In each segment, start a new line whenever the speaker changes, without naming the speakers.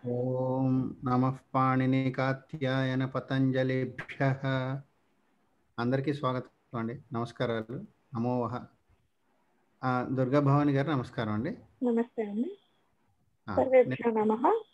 ఓం నమః పాణినికాత్యాయన పతంజలిభ్య అందరికీ స్వాగతం అండి నమస్కారాలు నమోవహ ఆ, దుర్గా భవాని గారు నమస్కారం అండి
నమస్తే అండి
ఆ,
సర్వేభ్యో నమ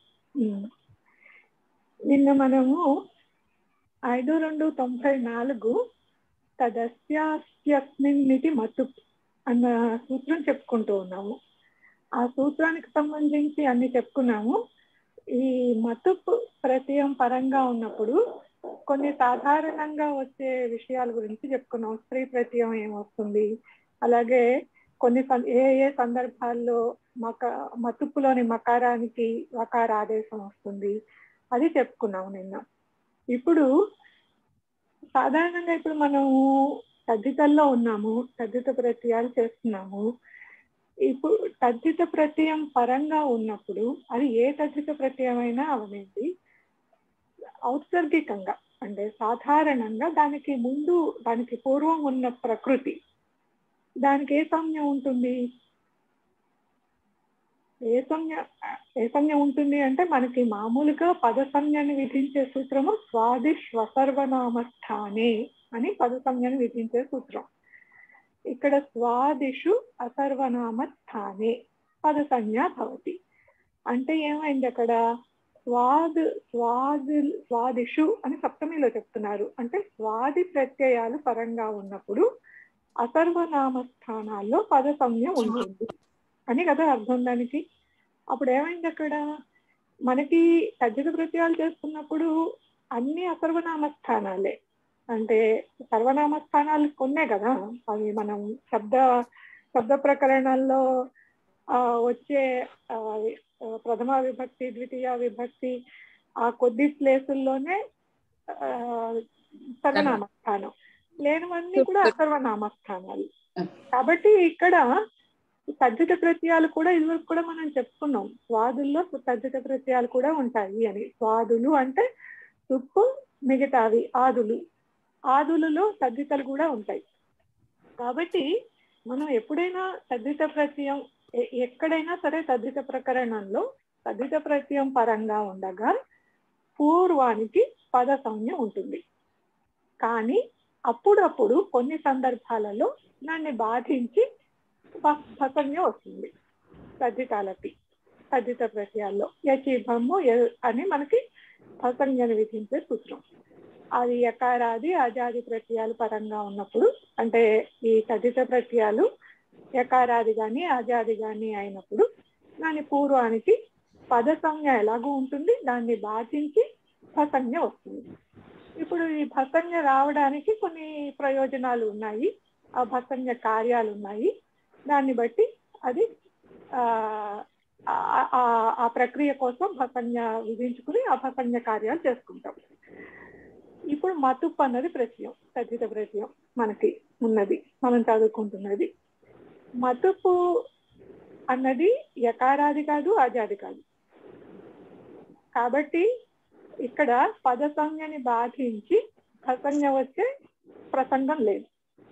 నిన్న మనము ఐదు రెండు తొంభై నాలుగు తదస్యాస్యస్మిన్నిటి మతు అన్న సూత్రం చెప్పుకుంటూ ఉన్నాము ఆ సూత్రానికి సంబంధించి అన్ని చెప్పుకున్నాము ఈ మతుపు ప్రత్యయం పరంగా ఉన్నప్పుడు కొన్ని సాధారణంగా వచ్చే విషయాల గురించి చెప్పుకున్నాం స్త్రీ ప్రత్యయం ఏమొస్తుంది అలాగే కొన్ని సం- ఏ ఏ సందర్భాల్లో మక మతుపులోని మకారానికి వకార ఆదేశం వస్తుంది అది చెప్పుకున్నాం నిన్న ఇప్పుడు సాధారణంగా ఇప్పుడు మనము తద్దితల్లో ఉన్నాము తద్దిత ప్రత్యయాలు చేస్తున్నాము ఇప్పుడు తద్దిత ప్రత్యయం పరంగా ఉన్నప్పుడు అది ఏ తద్దిత ప్రత్యయం అయినా అవనేది ఔత్సర్గికంగా అంటే సాధారణంగా దానికి ముందు దానికి పూర్వం ఉన్న ప్రకృతి దానికి ఏ సంజ్ఞ ఉంటుంది ఏ సంజ్ఞ ఏ సంజ్ఞ ఉంటుంది అంటే మనకి మామూలుగా పద సంజ్ఞని విధించే సూత్రము స్వాదిష్వసర్వనామస్థానే అని పద సంజ్ఞని విధించే సూత్రం ఇక్కడ స్వాదిషు అసర్వనామస్థానే పద సంజ్ఞ భవతి అంటే ఏమైంది అక్కడ స్వాద్ స్వాది స్వాదిషు అని సప్తమిలో చెప్తున్నారు అంటే స్వాది ప్రత్యయాలు పరంగా ఉన్నప్పుడు అసర్వనామ స్థానాల్లో పద సంజ్ఞ ఉంటుంది అని కదా అర్థం దానికి అప్పుడు ఏమైంది అక్కడ మనకి తజ్జిత ప్రత్యయాలు చేస్తున్నప్పుడు అన్ని అసర్వనామ స్థానాలే అంటే సర్వనామ స్థానాలు కొన్నే కదా అవి మనం శబ్ద శబ్ద ప్రకరణాల్లో ఆ, వచ్చే ఆ, ఆ, ప్రథమ విభక్తి ద్వితీయ విభక్తి ఆ కొద్ది ప్లేసుల్లోనే ఆ, సర్వనామ స్థానం లేనివన్నీ కూడా అసర్వనామ స్థానాలు కాబట్టి ఇక్కడ తద్దిత ప్రత్యయాలు కూడా ఇదివరకు కూడా మనం చెప్పుకున్నాం స్వాదుల్లో తద్దిత ప్రత్యయాలు కూడా ఉంటాయి అని స్వాదులు అంటే తుప్పు మిగతావి ఆదులు ఆదులలో తద్దితలు కూడా ఉంటాయి కాబట్టి మనం ఎప్పుడైనా తద్దిత ప్రత్యయం ఎ- ఎక్కడైనా సరే తద్దిత ప్రకరణంలో తద్దిత ప్రత్యయం పరంగా ఉండగా పూర్వానికి పద సంజ్ఞ ఉంటుంది కానీ అప్పుడప్పుడు కొన్ని సందర్భాలలో దాన్ని బాధించి ప- పసంజ్ఞ వస్తుంది తద్దితాలకి తద్దిత ప్రత్యయాల్లో యచీభము ఎ- అని మనకి పసంజ్ఞను విధించే సూత్రం అది యకారాది అజాది ప్రత్యయాలు పరంగా ఉన్నప్పుడు అంటే ఈ తదిత ప్రత్యయాలు యకారాది కానీ అజాది కానీ అయినప్పుడు దాని పూర్వానికి పద సంజ్ఞ ఎలాగూ ఉంటుంది దాన్ని బాధించి భసంజ్ఞ వస్తుంది ఇప్పుడు ఈ భసంజ్ఞ రావడానికి కొన్ని ప్రయోజనాలు ఉన్నాయి ఆ భసంజ్ఞ కార్యాలు ఉన్నాయి దాన్ని బట్టి అది ఆ ఆ- ఆ- ఆ ప్రక్రియ కోసం భసంజ్ఞ విధించుకుని ఆ భసంజ్ఞ కార్యాలు చేసుకుంటాం ఇప్పుడు మతుప్ అన్నది ప్రత్యయం తద్దిత ప్రత్యయం మనకి ఉన్నది మనం చదువుకుంటున్నది మతుపు అన్నది యకారాది కాదు అజాది కాదు కాబట్టి ఇక్కడ పద సంజ్ఞని బాధించి ప్రసంగ వచ్చే ప్రసంగం లేదు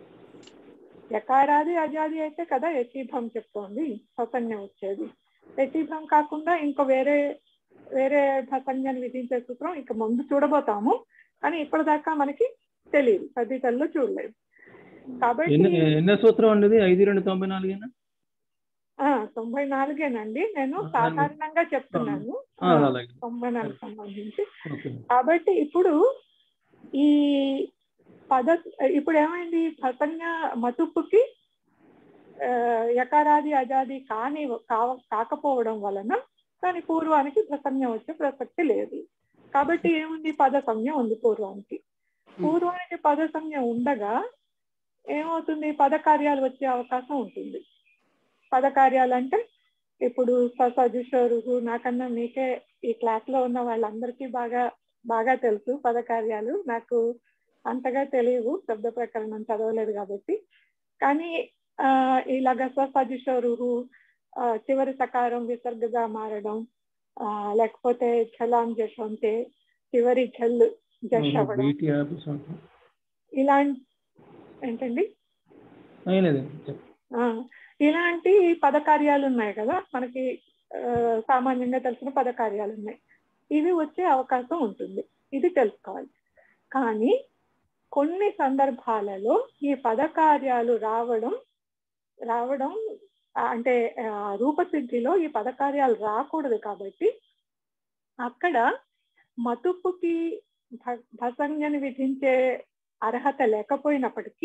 యకారాది అజాది అయితే కదా యతీభం చెప్తోంది ప్రసంగ వచ్చేది యతీభం కాకుండా ఇంకో వేరే వేరే ప్రసంగాన్ని విధించే సూత్రం ఇక ముందు చూడబోతాము కానీ ఇప్పటిదాకా మనకి తెలియదు తదితల్లో చూడలేదు కాబట్టి
ఎన్ని ఎన్నో సూత్రం అండి ఇది ఐదు రెండు తొంభై నాలుగేనా
ఆ, తొంభై నాలుగేనండి నేను
ఆ,
సాధారణంగా చెప్తున్నాను
ఆ,
ఆ,
అలాగే
తొంభై నాలుగు సంబంధించి
ఓకే
కాబట్టి ఇప్పుడు ఈ పద ఇప్పుడు ఏమైంది ప్రసంగ మతుపుకి ఆ, యకారాది అజాది కాని కావ- కాకపోవడం వలన దాని పూర్వానికి ప్రసంగ వచ్చే ప్రసక్తి లేదు కాబట్టి ఏముంది పద సంజ్ఞ ఉంది పూర్వానికి పూర్వానికి పద సంజ్ఞ ఉండగా ఏమవుతుంది పద కార్యాలు వచ్చే అవకాశం ఉంటుంది పద కార్యాలు అంటే ఇప్పుడు సజుషోరు నాకన్నా మీకే ఈ క్లాస్ లో ఉన్న వాళ్ళందరికీ బాగా బాగా తెలుసు పద కార్యాలు నాకు అంతగా తెలియవు శబ్ద ప్రకరణం చదవలేదు కాబట్టి కానీ ఆ ఇలాగ సజుషోరు చివరి సకారం విసర్గగా మారడం ఆ లేకపోతే ఝలాం జష్ అంటే చివరి ఝల్ జష్ అవ్వడం
బీటీ యాప్ సూత్రం.
ఇలాంటి ఏంటండి
ఏం లేదు చెప్పు.
ఆ, ఇలాంటి పద కార్యాలు ఉన్నాయి కదా మనకి ఆ, సామాన్యంగా తెలిసిన పదకార్యాలు ఉన్నాయి ఇవి వచ్చే అవకాశం ఉంటుంది ఇది తెలుసుకోవాలి కానీ కొన్ని సందర్భాలలో ఈ పదకార్యాలు రావడం రావడం ఆ, అంటే ఆ, రూపసిద్ధిలో ఈ పదకార్యాలు రాకూడదు కాబట్టి అక్కడ మతుపుకి భ- భసంజ్ఞని విధించే అర్హత లేకపోయినప్పటికీ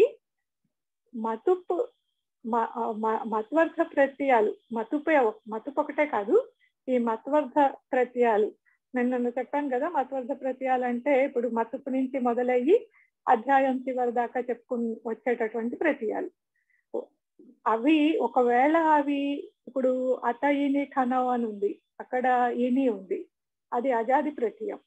మతుపు మ- ఆ, మ- మత్వర్ధ ప్రత్యయాలు మతుపే మతుపు ఒకటే కాదు ఈ మత్వర్ధ ప్రత్యయాలు నేను నన్ను చెప్పాను కదా మత్వర్ధ ప్రత్యయాలు అంటే ఇప్పుడు మతుపు నుంచి మొదలయ్యి అధ్యాయం చివరి దాకా చెప్పుకుని వచ్చేటటువంటి ప్రత్యయాలు అవి ఒకవేళ అవి ఇప్పుడు అత ఈని ఖనవ్ అని ఉంది అక్కడ ఈని ఉంది అది అజాది ప్రత్యయం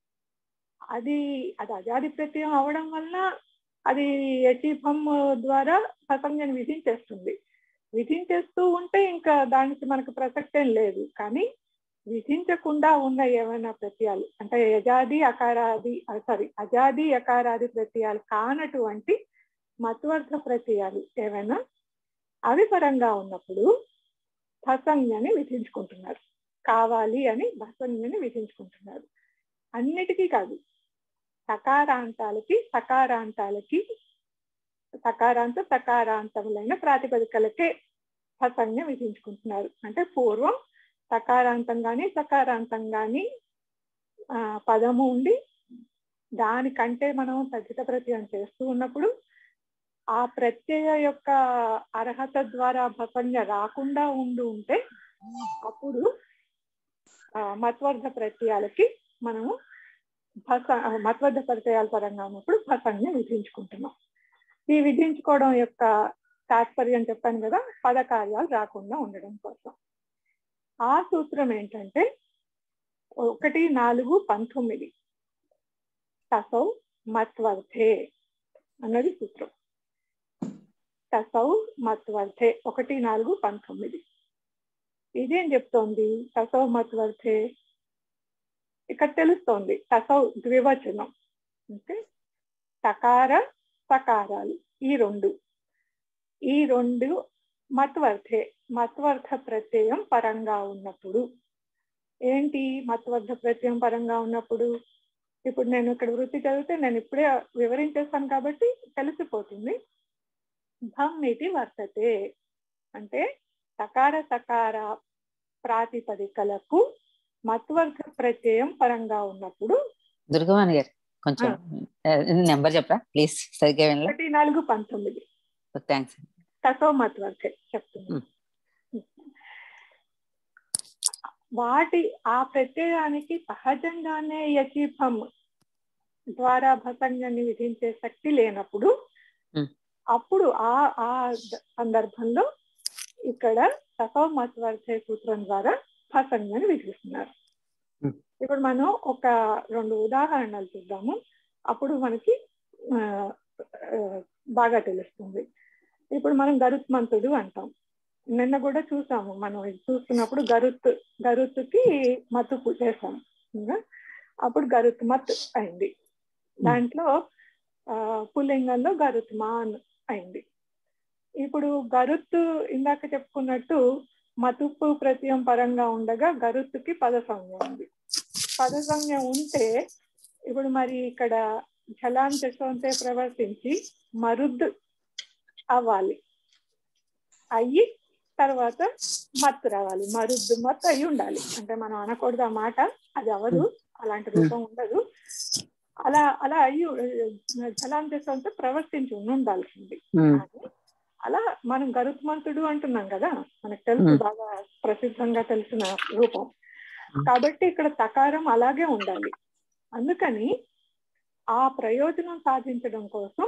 అది అది అజాది ప్రత్యయం అవడం వల్ల అది యచీఫం ద్వారా ప్రసంగని విధించేస్తుంది విధించేస్తూ ఉంటే ఇంకా దానికి మనకు ప్రసక్తి ఏం లేదు కానీ విధించకుండా ఉన్న ఏమైనా ప్రత్యయాలు అంటే యజాది అకారాది సారీ అజాది అకారాది ప్రత్యయాలు కానటువంటి మత్వర్ధ ప్రత్యయాలు ఏమైనా అవి పరంగా ఉన్నప్పుడు భసంజ్ఞని విధించుకుంటున్నారు కావాలి అని భసంజ్ఞని విధించుకుంటున్నారు అన్నిటికీ కాదు సకారాంతాలకి సకారాంతాలకి సకారాంత సకారాంతములైన ప్రాతిపదికలకే భసంజ్ఞ విధించుకుంటున్నారు అంటే పూర్వం సకారాంతం కానీ సకారాంతం కానీ ఆ, పదము ఉండి దానికంటే మనం తద్ధిత ప్రత్యయం చేస్తూ ఉన్నప్పుడు ఆ ప్రత్యయ యొక్క అర్హత ద్వారా భసంజ్ఞ రాకుండా ఉండి ఉంటే అప్పుడు ఆ, మత్వర్ధ ప్రత్యయాలకి మనము భస మత్వర్ధ ప్రత్యయాల పరంగా ఉన్నప్పుడు భసంజ్ఞ విధించుకుంటున్నాం ఈ విధించుకోవడం యొక్క తాత్పర్యం చెప్పాను కదా పదకార్యాలు రాకుండా ఉండడం కోసం ఆ సూత్రం ఏంటంటే ఒకటి నాలుగు పంతొమ్మిది తసౌ మత్వర్ధే అన్నది సూత్రం తసౌ మత్వర్ధే ఒకటి నాలుగు పంతొమ్మిది ఇదేం చెప్తోంది తసౌ మత్వర్ధే ఇక్కడ తెలుస్తోంది తసౌ ద్వివచనం ఓకే సకార సకారాలు ఈ రెండు ఈ రెండు మత్వర్ధే మత్వర్ధ ప్రత్యయం పరంగా ఉన్నప్పుడు ఏంటి మత్వర్ధ ప్రత్యయం పరంగా ఉన్నప్పుడు ఇప్పుడు నేను ఇక్కడ వృత్తి చదివితే నేను ఇప్పుడే వివరించేస్తాను కాబట్టి తెలిసిపోతుంది భం ఇది వర్తతే అంటే సకార సకార ప్రాతిపదికలకు మత్వర్ధ ప్రత్యయం పరంగా ఉన్నప్పుడు
దుర్గవాణి గారు కొంచెం నెంబర్ చెప్పరా ప్లీజ్ సరిగ్గా వినలే
ఒకటి నాలుగు పంతొమ్మిది
థ్యాంక్స్
తసో మత్వర్ధే చెప్తుంది వాటి ఆ ప్రత్యయానికి సహజంగానే యచీఫం ద్వారా భసంగాన్ని విధించే శక్తి లేనప్పుడు
Hmm.
అప్పుడు ఆ ఆ ద- సందర్భంలో ఇక్కడ తసో మత్వర్ధే సూత్రం ద్వారా భసంగాన్ని విధిస్తున్నారు
Hmm.
ఇప్పుడు మనం ఒక రెండు ఉదాహరణలు చూద్దాము అప్పుడు మనకి ఆ, ఆ, బాగా తెలుస్తుంది ఇప్పుడు మనం గరుత్మంతుడు అంటాం నిన్న కూడా చూసాము మనం ఇది చూస్తున్నప్పుడు గరుత్ గరుత్తుకి మత్తు చేసాం ఇంకా అప్పుడు గరుత్ మత్ అయింది దాంట్లో ఆ, పుల్లింగంలో గరుత్మాన్ అయింది ఇప్పుడు గరుత్తు ఇందాక చెప్పుకున్నట్టు మతుపు ప్రత్యయం పరంగా ఉండగా గరుత్తుకి పద సంజ్ఞ ఉంది పద సంజ్ఞ ఉంటే ఇప్పుడు మరి ఇక్కడ జలాన్ జసంతే ప్రవర్తించి మరుద్ అవ్వాలి అయ్యి తర్వాత మత్తు రావాలి మరుద్దు మత్తు అయి ఉండాలి అంటే మనం అనకూడదు ఆ మాట అది అవదు అలాంటి రూపం ఉండదు అలా అలా అయ్యి జలాన్ జసంతో ప్రవర్తించి ఉండి ఉండాల్సింది కానీ అలా మనం గరుత్మంతుడు అంటున్నాం కదా మనకు తెలుసు
Hmm.
బాగా ప్రసిద్ధంగా తెలిసిన రూపం కాబట్టి ఇక్కడ తకారం అలాగే ఉండాలి అందుకని ఆ ప్రయోజనం సాధించడం కోసం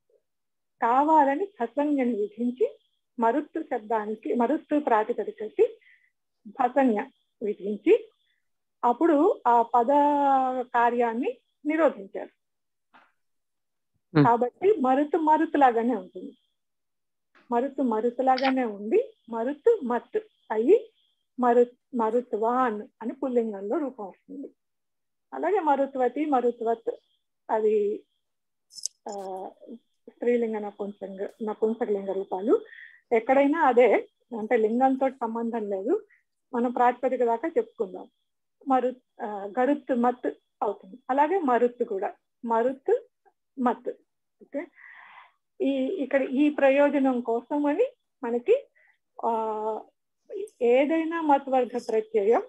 కావాలని భసంజ్ఞని విధించి మరుత్తు శబ్దానికి మరుత్తు ప్రాతిపదికకి భసంజ్ఞ విధించి అప్పుడు ఆ పద కార్యాన్ని నిరోధించారు
Hmm.
కాబట్టి మరుతు మరుతులాగానే ఉంటుంది మరుతు మరుతులాగానే ఉండి మరుతు మత్ అయ్యి మరు మరుత్వాన్ అని పుల్లింగంలో రూపం వస్తుంది అలాగే మరుత్వతి మరుత్వత్ అది ఆ, స్త్రీలింగ నపుంసక నపుంసకలింగ రూపాలు ఎక్కడైనా అదే అంటే లింగంతో సంబంధం లేదు మనం ప్రాతిపదిక దాకా చెప్పుకుందాం మరు ఆ, గరుత్తు మత్తు అవుతుంది అలాగే మరుత్తు కూడా మరుత్తు మత్తు ఓకే ఈ ఇక్కడ ఈ ప్రయోజనం కోసం అని మనకి ఆ ఏదైనా మత్వర్గ ప్రత్యయం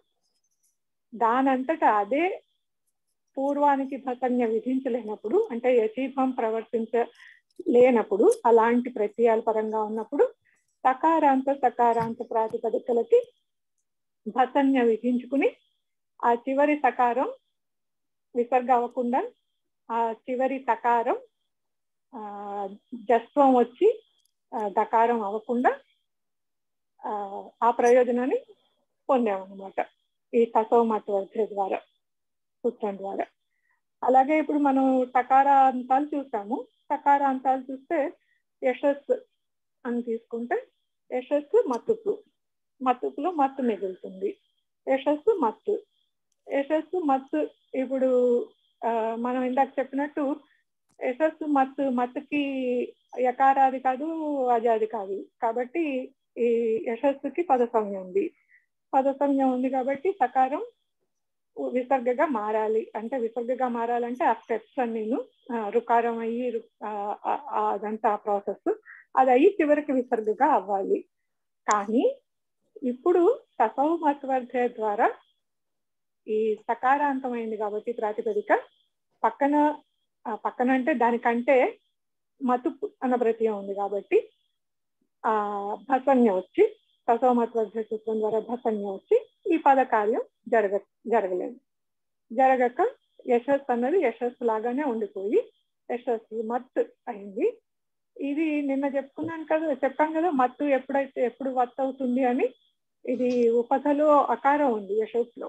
దానంతటా అదే పూర్వానికి భసన్య విధించలేనప్పుడు అంటే యచీభం ప్రవర్తించలేనప్పుడు అలాంటి ప్రత్యయాల పరంగా ఉన్నప్పుడు సకారాంత సకారాంత ప్రాతిపదికలకి భసన్య విధించుకుని ఆ చివరి సకారం విసర్గ అవ్వకుండా ఆ చివరి సకారం ఆ జస్వం వచ్చి ఆ, దకారం అవ్వకుండా ఆ, ఆ ప్రయోజనాన్ని పొందామన్నమాట ఈ తసోమత్వర్ధ ద్వారా సూత్రం ద్వారా అలాగే ఇప్పుడు మనం టకారాంతాలు చూసాము టకారాంతాలు చూస్తే యశస్సు అని తీసుకుంటే యశస్సు మత్తుపు మత్తుపులో మత్తు మిగులుతుంది యశస్సు మత్తు యశస్సు మత్తు ఇప్పుడు ఆ, మనం ఇందాక చెప్పినట్టు యశస్సు మత్తు మత్తుకి యకారాది కాదు అజాది కాదు కాబట్టి ఈ యశస్సుకి పద సంజ్ఞ ఉంది పద సంజ్ఞ ఉంది కాబట్టి సకారం విసర్గగా మారాలి అంటే విసర్గగా మారాలంటే ఆ స్టెప్స్ అన్నీను ఆ, రుకారం అయ్యి రు- ఆ, ఆ, ఆ, అదంతా ఆ ప్రాసెస్ అది అయ్యి చివరికి విసర్గగా అవ్వాలి కానీ ఇప్పుడు తసౌ మత్వర్ధ ద్వారా ఈ సకారాంతమైంది కాబట్టి ప్రాతిపదిక పక్కన ఆ, పక్కన అంటే దానికంటే మతు అన్న ప్రత్యయం ఉంది కాబట్టి ఆ భసన్య వచ్చి తసోమత్వర్ధ సూత్రం ద్వారా భసన్య వచ్చి ఈ పద కార్యం జరగ జరగలేదు జరగక యశస్సు అన్నది యశస్సు లాగానే ఉండిపోయి యశస్సు మత్తు అయింది ఇది నిన్న చెప్పుకున్నాను కదా చెప్పాం కదా మత్తు ఎప్పుడైతే ఎప్పుడు వత్ అవుతుంది అని ఇది ఉపధలో అకారం ఉంది యశస్సులో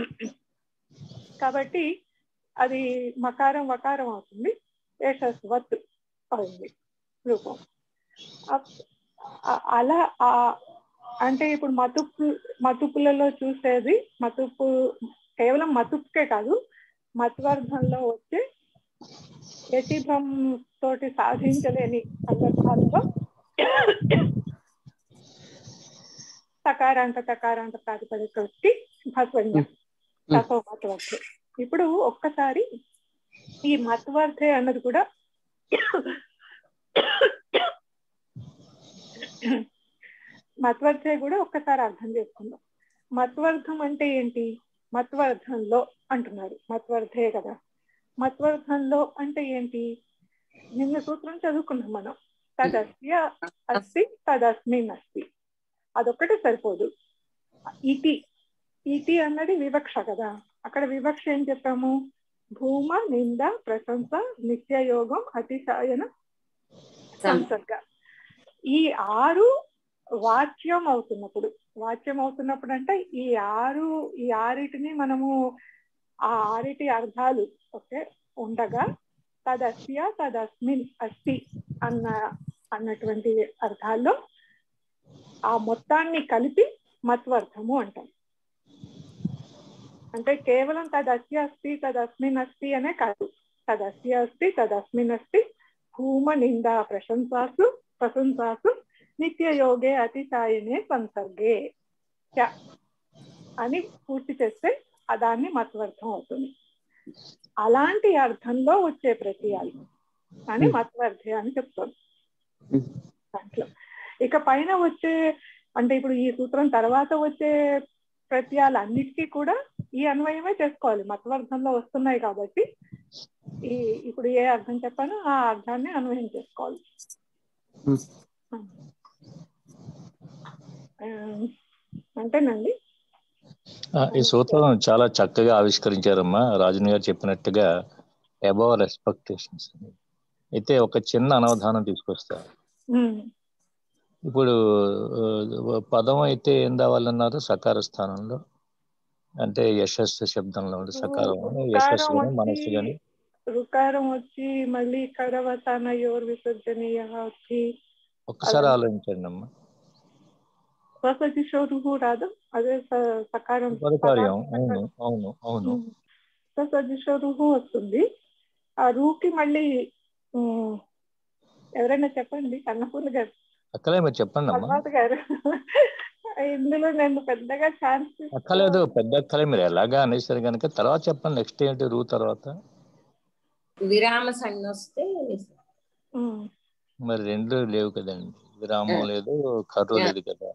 కాబట్టి అది మకారం వకారం అవుతుంది యశస్సు వత్ అయింది రూపం అప్- అ- అలా ఆ అంటే ఇప్పుడు మతుపు మతుపులలో చూసేది మతుపు కేవలం మతుపుకే కాదు మత్వర్ధంలో వచ్చే యతిభం తోటి సాధించలేని సందర్భాల్లో సకారాంత తకారాంత ప్రాతిపదిక వచ్చి భస్వంజం తసో మత్వర్ధే ఇప్పుడు ఒక్కసారి ఈ మత్వర్ధే అన్నది కూడా మత్వర్ధే కూడా ఒక్కసారి అర్థం చేసుకుందాం మత్వర్ధం అంటే ఏంటి మత్వర్ధంలో అంటున్నారు మత్వర్ధే కదా మత్వర్ధంలో అంటే ఏంటి నిన్న సూత్రం చదువుకున్నాం మనం తదస్య అస్తి తదస్మిన్ అస్తి అదొక్కటే సరిపోదు ఇటి ఇటి అన్నది వివక్ష కదా అక్కడ వివక్ష ఏం చెప్పాము భూమ నింద ప్రశంస నిత్యయోగం అతిశాయన సంసర్గ ఈ ఆరు వాచ్యం అవుతున్నప్పుడు వాచ్యం అవుతున్నప్పుడు అంటే ఈ ఆరు ఈ ఆరిటిని మనము ఆ ఆరిటి అర్థాలు ఓకే ఉండగా తదస్య తదస్మిన్ అస్తి అన్న అన్నటువంటి అర్థాల్లో ఆ మొత్తాన్ని కలిపి మత్వర్థము అంటాం అంటే కేవలం తదస్య అస్తి తదస్మిన్ అస్తి అనే కాదు తదస్య అస్తి తదస్మిన్ అస్తి భూమ నింద ప్రశంసాసు ప్రశంసాసు నిత్యయోగే అతిశాయనే సంసర్గే చ అని పూర్తి చేస్తే ఆ దాన్ని మత్వర్థం అవుతుంది అలాంటి అర్థంలో వచ్చే ప్రత్యయాలు అని మత్వర్ధే అని చెప్తాం దాంట్లో ఇక పైన వచ్చే అంటే ఇప్పుడు ఈ సూత్రం తర్వాత వచ్చే ప్రత్యయాలు అన్నిటికీ కూడా ఈ అన్వయమే చేసుకోవాలి మతవర్ధంలో వస్తున్నాయి కాబట్టి ఈ ఇప్పుడు ఏ అర్థం చెప్పానో ఆ అర్థాన్ని అన్వయం చేసుకోవాలి ఆ, అంతేనండి
ఆ, ఈ సూత్రం చాలా చక్కగా ఆవిష్కరించారమ్మా రాజన్ గారు చెప్పినట్టుగా అబౌవ్ ఎక్స్పెక్టేషన్స్ అయితే ఒక చిన్న అనవధానం తీసుకొస్తా
ఉమ్.
ఇప్పుడు ఆ, పదం అయితే ఏం రావాలన్నారు సకార స్థానంలో అంటే యశస్సు శబ్దంలో ఉండే సకారం యశస్సు
రుకారం
కానీ మనస్సు
వచ్చి
కానీ
రుకారం వచ్చి మళ్ళీ కరవసాన యోర్ విసర్జనీయ వచ్చి
ఒక్కసారి
అలా.
ఆలోచించండి అమ్మా
స్వసతిశోరుహు రాదు అదే స- సకారం
పదకార్యం అవును అవును అవును
స్వసతిశోరుహు వస్తుంది ఆ రూకి మళ్ళీ ఉమ్, ఎవరైనా చెప్పండి అన్నపూర్ణ గారు
అక్కలే మీరు చెప్పండి అమ్మా
పద్మావతి గారు ఇందులో నేను పెద్దగా ఛాన్స్
అక్కలేదు పెద్ద అక్కలే మీరు ఎలాగా అనేసారు కనుక తర్వాత చెప్పండి నెక్స్ట్ ఏంటి రూ తర్వాత
విరామ సంజ్ఞ వస్తే
మరి రెండు లేవు కదండి విరామం లేదు కర్రు లేదు కదా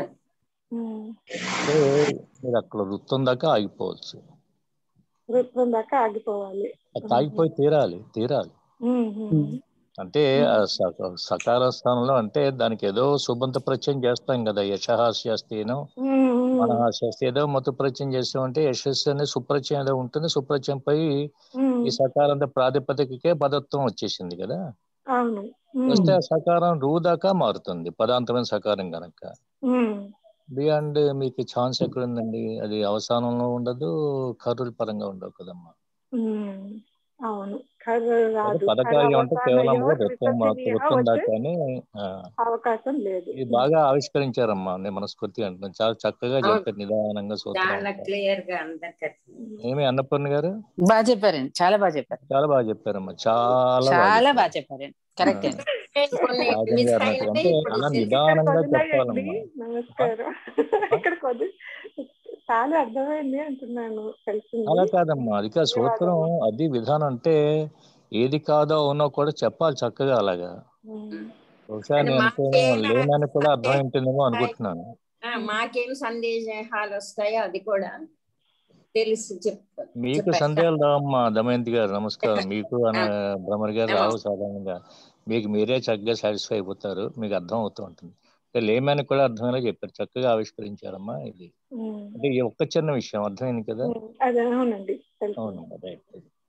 అంటే మీరు అక్కడ వృత్తం దాకా ఆగిపోవచ్చు
వృత్తం దాకా ఆగిపోవాలి
అది ఆగిపోయి తీరాలి తీరాలి
ఉమ్, ఉమ్,
అంటే ఆ స- సకార స్థానంలో అంటే దానికి ఏదో సుబంత ప్రత్యయం చేస్తాం కదా యశహాస్యస్తేనో
ఉమ్, ఉమ్,
మనహాస్యస్తి ఏదో మత ప్రత్యయం చేస్తామంటే యశస్సు అనే సుప్రత్యయం ఏదో ఉంటుంది సుప్రత్యయం పై
ఉమ్,
ఈ సకారంత ప్రాతిపదికకే పదత్వం వచ్చేసింది కదా
అవును ఉమ్,
వస్తే ఆ సకారం రూ దాకా మారుతుంది పదాంతమైన సకారం గనక
ఉమ్,
బియాండ్ మీకు ఛాన్స్ ఎక్కడ ఉందండి అది అవసానంలో ఉండదు కర్రుల పరంగా ఉండవు కదమ్మా
ఉమ్, అవును కర్ర రాదు
పదకార్యం అంటే
కర్ర
కేవలం
అవసానయో
వృత్తం మాత్రం
వికసనీయో
వృత్తం
వచ్చే
దాకానే ఆ,
అవకాశం లేదు
ఇది బాగా ఆవిష్కరించారమ్మా నేను మనస్ఫూర్తిగా అంటున్నాను చాలా చక్కగా
అవును.
చెప్పారు నిదానంగా సూత్రం
చాలా
అంతా.
క్లియర్ గా అందరికి
ఏమి అన్నపూర్ణ గారు
బాగా చెప్పారండి చాలా బాగా చెప్పారు
చాలా బాగా చెప్పారమ్మా చాలా
చాలా
బాగా
బాగా చెప్పారండి కరెక్ట్ అండి
కొన్ని
రాజన్
మిస్
గారు
అయినవి
అంటే
ఇప్పుడు
అలా
తెలిసి-
నిదానంగా
వదిలేయండి
చెప్పాలమ్మా
నమస్కారం ఇక్కడ కొద్ది చాలా అర్థమైంది అంటున్నాను తెలిసింది
అలా కాదమ్మా అది కాదు సూత్రం అది విధానం అంటే ఏది కాదో అవునో కూడా చెప్పాలి చక్కగా అలాగా
ఉమ్,
బహుశా
అది
నేను
మాకేం
అనుకోను లేనని కూడా అర్థం ఉంటుందేమో అనుకుంటున్నాను
ఆ, మాకేం సందేహాలు వస్తాయో అది కూడా తెలిసి చెప్తా
మీకు
చెప్పేస్తా.
సందేహాలు రావమ్మా దమయంతి గారు నమస్కారం మీకు అన భ్రమర్ గారు
నమస్తే.
రావు సాధారణంగా మీకు మీరే చక్కగా సాటిస్ఫై అయిపోతారు మీకు అర్థం అవుతూ ఉంటుంది అంటే లేమని కూడా అర్థమయ్యేలా చెప్పారు చక్కగా ఆవిష్కరించారమ్మా ఇది
ఉమ్,
అంటే ఈ ఒక్క చిన్న విషయం అర్థమైంది కదా
ఉమ్, అదే అవునండి తెలుసు
అవును రైట్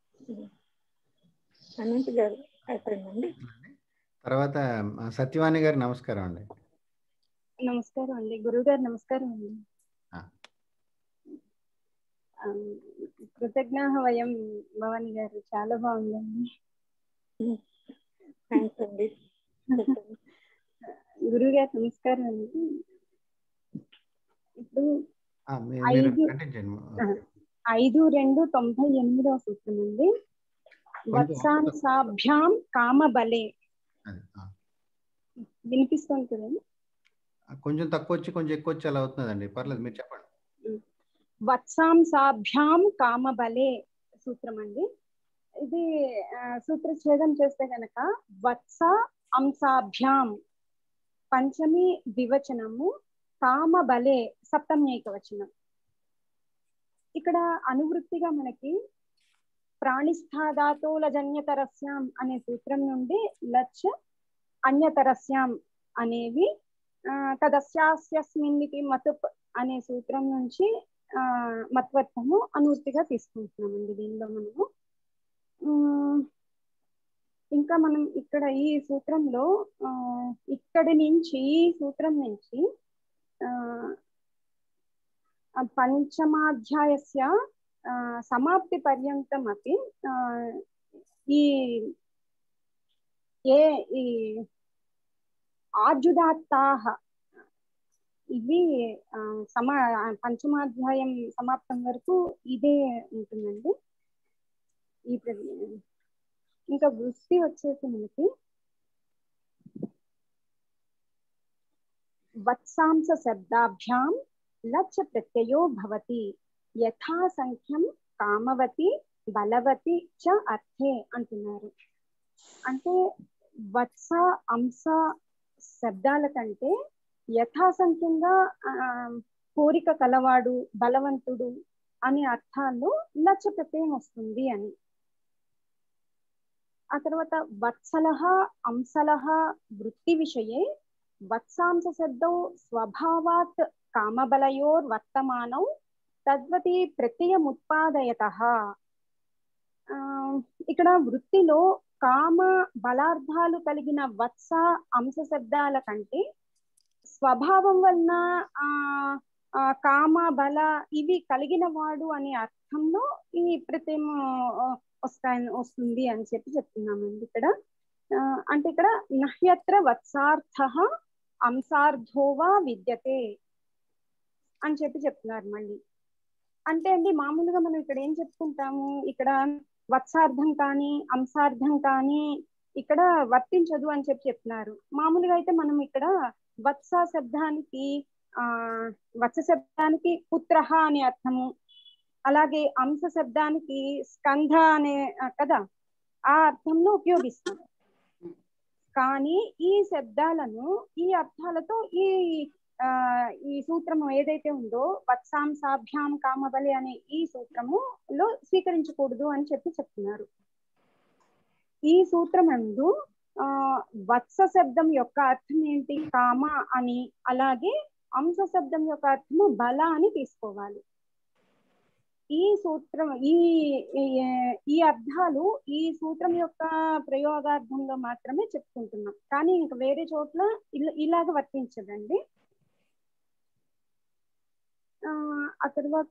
అనంత్ గారు అయిపోయిందండి
తర్వాత ఆ, సత్యవాణి గారు నమస్కారం అండి
నమస్కారం అండి గురువు గారు నమస్కారం అండి
ఆ.
ఆ, కృతజ్ఞ వయం భవాని గారు చాలా బాగుందండి
థ్యాంక్స్ అండి చెప్పండి.
గురువు గారు నమస్కారం అండి ఇప్పుడు
ఆ, మీ- మీరు
ఐదు.
కంటిన్యూ చేయండి
ఆ. ఐదు రెండు తొంభై ఎనిమిదవ సూత్రం అండి వత్సాంసాభ్యాం కామబలే
అది, ఆ.
వినిపిస్తుంది కదండి
కొంచెం తక్కువ వచ్చి కొంచెం ఎక్కువ వచ్చి అలా అవుతుందండి పర్లేదు మీరు చెప్పండి
వత్సాంసాభ్యాం కామబలే సూత్రం అండి ఇది ఆ, సూత్రఛేదం చేస్తే గనక వత్స అంశాభ్యాం పంచమి ద్వివచనము కామబలే సప్తమి ఏకవచనం ఇక్కడ అనువృత్తిగా మనకి ప్రాణిస్థాధాతులజన్యతరస్యాం అనే సూత్రం నుండి లచ్ అన్యతరస్యాం అనేవి ఆ, తదస్యాస్యస్మిన్నితి మతుప్ అనే సూత్రం నుంచి ఆ మత్వర్థము అనువృత్తిగా తీసుకుంటున్నామండి దీనిలో మనము ఉమ్, ఇంకా మనం ఇక్కడ ఈ సూత్రంలో ఆ, ఇక్కడి నుంచి ఈ సూత్రం నుంచి ఆ, ఆ పంచమాధ్యాయస్య ఆ, సమాప్తి పర్యంతం అపి ఆ, ఈ ఏ ఈ ఆజుదాత్తాహ ఇవి ఆ, సమా పంచమాధ్యాయం సమాప్తం వరకు ఇదే ఉంటుందండి ఈ ప్ర- ఇంకా వృష్టి వచ్చేసి మనకి వత్సాంస శబ్దాభ్యాం లచ్చ ప్రత్యయో భవతి యథా సంఖ్యం కామవతి బలవతి చ అర్థే అంటున్నారు అంటే వత్స అంశ శబ్దాల కంటే యథాసంఖ్యంగా ఆ, కోరిక కలవాడు బలవంతుడు అనే అర్థాల్లో లచ్చ ప్రత్యయం వస్తుంది అని ఆ తర్వాత వత్సలః అంశలః వృత్తి విషయే వత్సాంశ శబ్దౌ స్వభావాత్ కామబలయోర్ వర్తమానౌ తద్వతి ప్రత్యయముత్పాదయతః ఆ, ఇక్కడ వృత్తిలో కామ బలార్థాలు కలిగిన వత్స అంశ శబ్దాల కంటే స్వభావం వలన ఆ ఆ, కామ బల ఇవి కలిగిన వాడు అనే అర్థంలో ఈ ప్రత్యయం ఆ, వస్తాయి వస్తుంది అని చెప్పి చెప్తున్నామండి ఇక్కడ ఆ, అంటే ఇక్కడ నహ్యత్ర వత్సార్థ అంశార్థోవా విద్యతే అని చెప్పి చెప్తున్నారు మళ్ళీ అంటే అండి మామూలుగా మనం ఇక్కడ ఏం చెప్పుకుంటాము ఇక్కడ వత్సార్థం కానీ అంశార్థం కానీ ఇక్కడ వర్తించదు అని చెప్పి చెప్తున్నారు మామూలుగా అయితే మనం ఇక్కడ వత్స శబ్దానికి ఆ వత్స శబ్దానికి పుత్ర అనే అర్థము అలాగే అంశ శబ్దానికి స్కంధ అనే ఆ, కదా ఆ అర్థంలో ఉపయోగిస్తాం కానీ ఈ శబ్దాలను ఈ అర్థాలతో ఈ ఆ ఈ సూత్రము ఏదైతే ఉందో వత్సాంసాభ్యాం కామబలి అనే ఈ సూత్రములో స్వీకరించకూడదు అని చెప్పి చెప్తున్నారు ఈ సూత్రమందు ఆ వత్స శబ్దం యొక్క అర్థం ఏంటి కామ అని అలాగే అంశ శబ్దం యొక్క అర్థము బల అని తీసుకోవాలి ఈ సూత్రం ఈ ఈ- ఈ అర్థాలు ఈ సూత్రం యొక్క ప్రయోగార్థంలో మాత్రమే చెప్పుకుంటున్నాం కానీ ఇంకా వేరే చోట్ల ఇలా ఇలాగ వర్తించదండి ఆ ఆ తర్వాత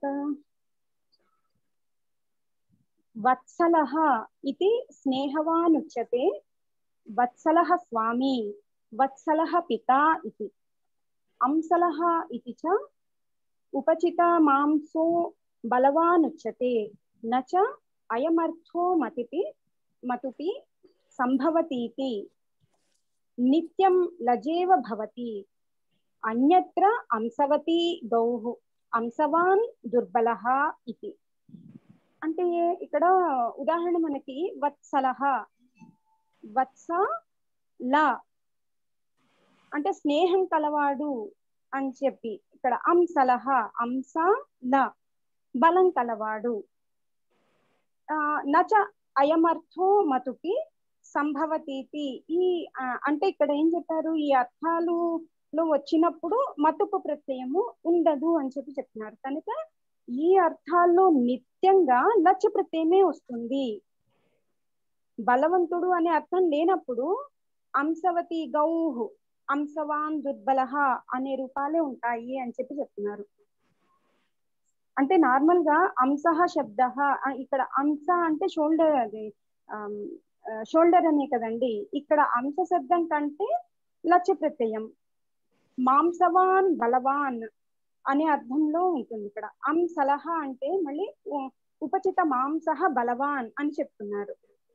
వత్సలః ఇది స్నేహవాన్ ఉచ్యతే వత్సలః స్వామి వత్సలః పితా ఇది అంసలః ఇది చ ఉపచిత మాంసో బలవాన్ ఉచ్యతే నచ అయమర్థో మతిపి మతుపి సంభవతీతి నిత్యం లజేవ భవతి అన్యత్ర అంశవతి గౌః అంశవాన్ దుర్బలః ఇది అంటే ఇక్కడ ఉదాహరణ మనకి వత్సలః వత్స ల అంటే స్నేహం కలవాడు అని చెప్పి ఇక్కడ అంశలహ అంశ ల బలం కలవాడు ఆ నచ అయమర్థో మతుకి సంభవతీతి ఈ ఆ, అంటే ఇక్కడ ఏం చెప్పారు ఈ అర్థాలు లో వచ్చినప్పుడు మతుపు ప్రత్యయము ఉండదు అని చెప్పి చెప్తున్నారు కనుక ఈ అర్థాల్లో నిత్యంగా లచ్చ ప్రత్యయమే వస్తుంది బలవంతుడు అనే అర్థం లేనప్పుడు అంశవతి గౌహు అంశవాన్ దుర్బలహ అనే రూపాలే ఉంటాయి అని చెప్పి చెప్తున్నారు అంటే నార్మల్ గా అంశః శబ్ద ఇక్కడ అంశ అంటే షోల్డర్ అది షోల్డర్ అనే కదండి ఇక్కడ అంశ శబ్దం కంటే లచ్చ ప్రత్యయం మాంసవాన్ బలవాన్ అనే అర్థంలో ఉంటుంది ఇక్కడ అంశలహ అంటే మళ్ళీ ఉ- ఉపచిత మాంసః బలవాన్ అని చెప్తున్నారు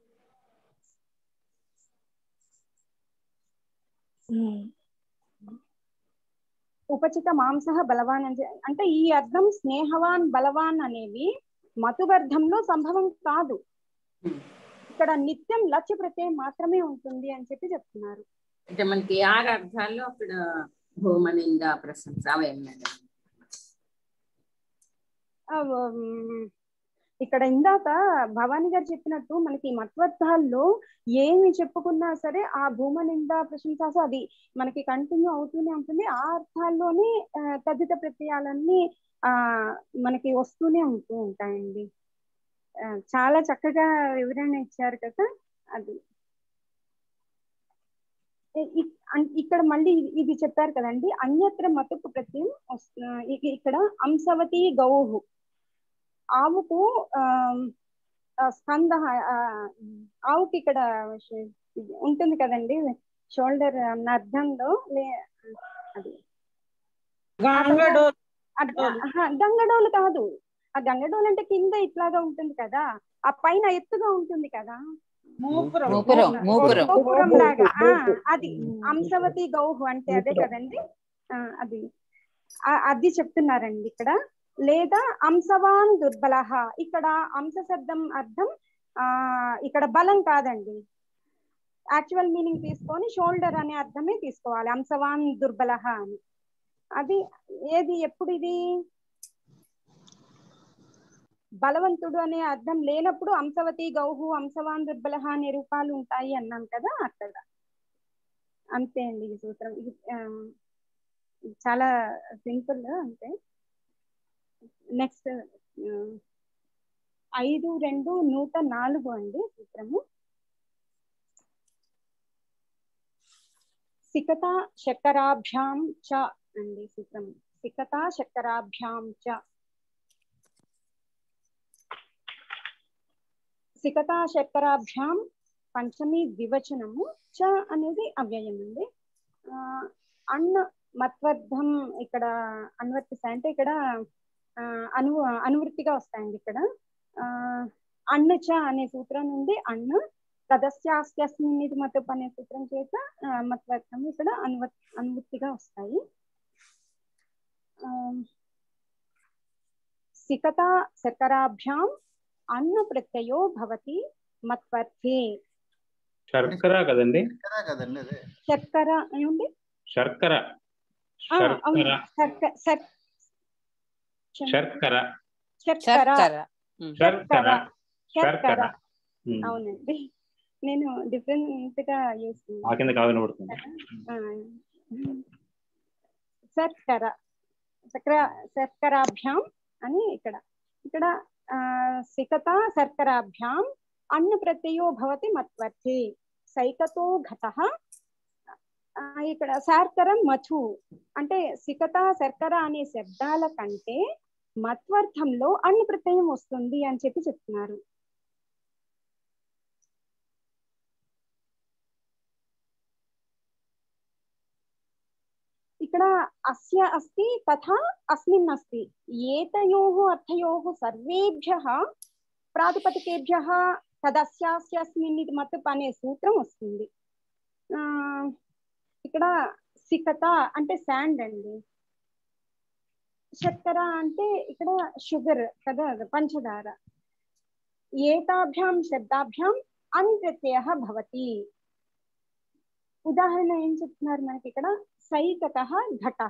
ఉపచిత మాంసః బలవాన్ అని చె- అంటే ఈ అర్థం స్నేహవాన్ బలవాన్ అనేవి మతుగర్థంలో సంభవం కాదు ఇక్కడ నిత్యం లక్ష్య ప్రత్యయం మాత్రమే ఉంటుంది అని చెప్పి చెప్తున్నారు
అంటే మనకి ఆరు అర్థాల్లో అక్కడ భూమనింద ప్రశంస అవి ఉన్నాయి
ఆ, ఉమ్, ఇక్కడ ఇందాక భవానీ గారు చెప్పినట్టు మనకి మత్వర్థాల్లో ఏమి చెప్పుకున్నా సరే ఆ భూమనింద ప్రశంసాస అది మనకి కంటిన్యూ అవుతూనే ఉంటుంది ఆ అర్థాల్లోనే ఆ, తదిత ప్రత్యయాలన్నీ ఆ మనకి వస్తూనే ఉంటూ ఉంటాయండి ఆ, చాలా చక్కగా వివరణ ఇచ్చారు కదా అది ఇ- ఇ- అన్- ఇక్కడ మళ్ళీ ఇది- ఇది చెప్పారు కదండి అన్యత్ర మతుకు ప్రత్యయం వస్తు- ఇ- ఇక్కడ అంశవతి గౌహు ఆవుకు ఆ ఆ, స్కంద ఆ, ఆవుకి ఇక్కడ ష- ఇది ఉంటుంది కదండి షోల్డర్ అన్న అర్థంలో లే- అది అడ్- ఆహా, గంగడోలు కాదు ఆ గంగడోలు అంటే కింద ఇట్లాగా ఉంటుంది కదా ఆ పైన ఎత్తుగా ఉంటుంది కదా
మూపురం మూపురం
గోపురం లాగా ఆ, అది అంశవతి గౌహు అంటే అదే కదండి ఆ, అది ఆ- అది చెప్తున్నారండి ఇక్కడ లేదా అంశవాన్ దుర్బలహ ఇక్కడ అంశ శబ్దం అర్థం ఆ ఇక్కడ బలం కాదండి యాక్చువల్ మీనింగ్ తీసుకొని షోల్డర్ అనే అర్థమే తీసుకోవాలి అంశవాన్ దుర్బలహ అని అది ఏది ఎప్పుడు ఇది బలవంతుడు అనే అర్థం లేనప్పుడు అంశవతి గౌహు అంశవాన్ దుర్బలహ అనే రూపాలు ఉంటాయి అన్నాం కదా అక్కడ అంతే అండి ఈ సూత్రం ఇది ఆ, చాలా సింపుల్ అంతే నెక్స్ట్ ఐదు రెండు నూట నాలుగు అండి సూత్రము సికత శక్కరాభ్యాం చ అండి సూత్రం సికత శక్కరాభ్యాం చ సికతా శక్కరాభ్యాం పంచమి ద్వివచనము చ అనేది అవ్యయం అండి ఆ, అన్న మత్వర్థం ఇక్కడ అనువర్తిస్తాయి అంటే ఇక్కడ ఆ, అను అనువృత్తిగా వస్తాయండి ఇక్కడ ఆ అన్న చ అనే సూత్రం నుండి అన్న తదస్యాస్యస్మిన్ ఇది మతపు అనే సూత్రం చేత ఆ, మత్వర్థం ఇక్కడ అనువ అనువృత్తిగా వస్తాయి సికతా శర్కరాభ్యాం అన్న ప్రత్యయో భవతి మత్వర్థే
శర్కర కదండి
కదా కదండి అదే
శర్కర ఏముంది
శర్కర
ఆ, అవును
శర్కర
శర్క శర్
శర్కర
శర్కర
శర్కర
శర్కర
శర్కర
శర్కర ఉమ్.
అవునండి నేను డిఫరెంట్ గా యూస్
ఆ కింద కావు వినబడుతుంది
శర్కర శర్కర శర్కరాభ్యాం అని ఇక్కడ ఇక్కడ ఆ, సికత శర్కరాభ్యాం అన్న ప్రత్యయో భవతి మత్వర్తి సైకతో ఘట ఇక్కడ శర్కరం మధు అంటే సికత శర్కర అనే శబ్దాల కంటే మత్వర్థంలో అన్ని ప్రత్యయం వస్తుంది అని చెప్పి చెప్తున్నారు ఇక్కడ అస్య అస్తి తథా అస్మిన్ అస్తి ఏతయోః అర్థయోః సర్వేభ్యः ప్రాతిపదికేభ్యः తదస్యాస్యస్మిన్ ఇది మత్తు అనే సూత్రం వస్తుంది ఆ ఇక్కడ సికత అంటే శాండ్ అండి చక్కెర అంటే ఇక్కడ షుగర్ కదా పంచదార ఏతాభ్యాం శబ్దాభ్యాం అన్ ప్రత్యయ భవతి ఉదాహరణ ఏం చెప్తున్నారు మనకి ఇక్కడ సైకత ఘట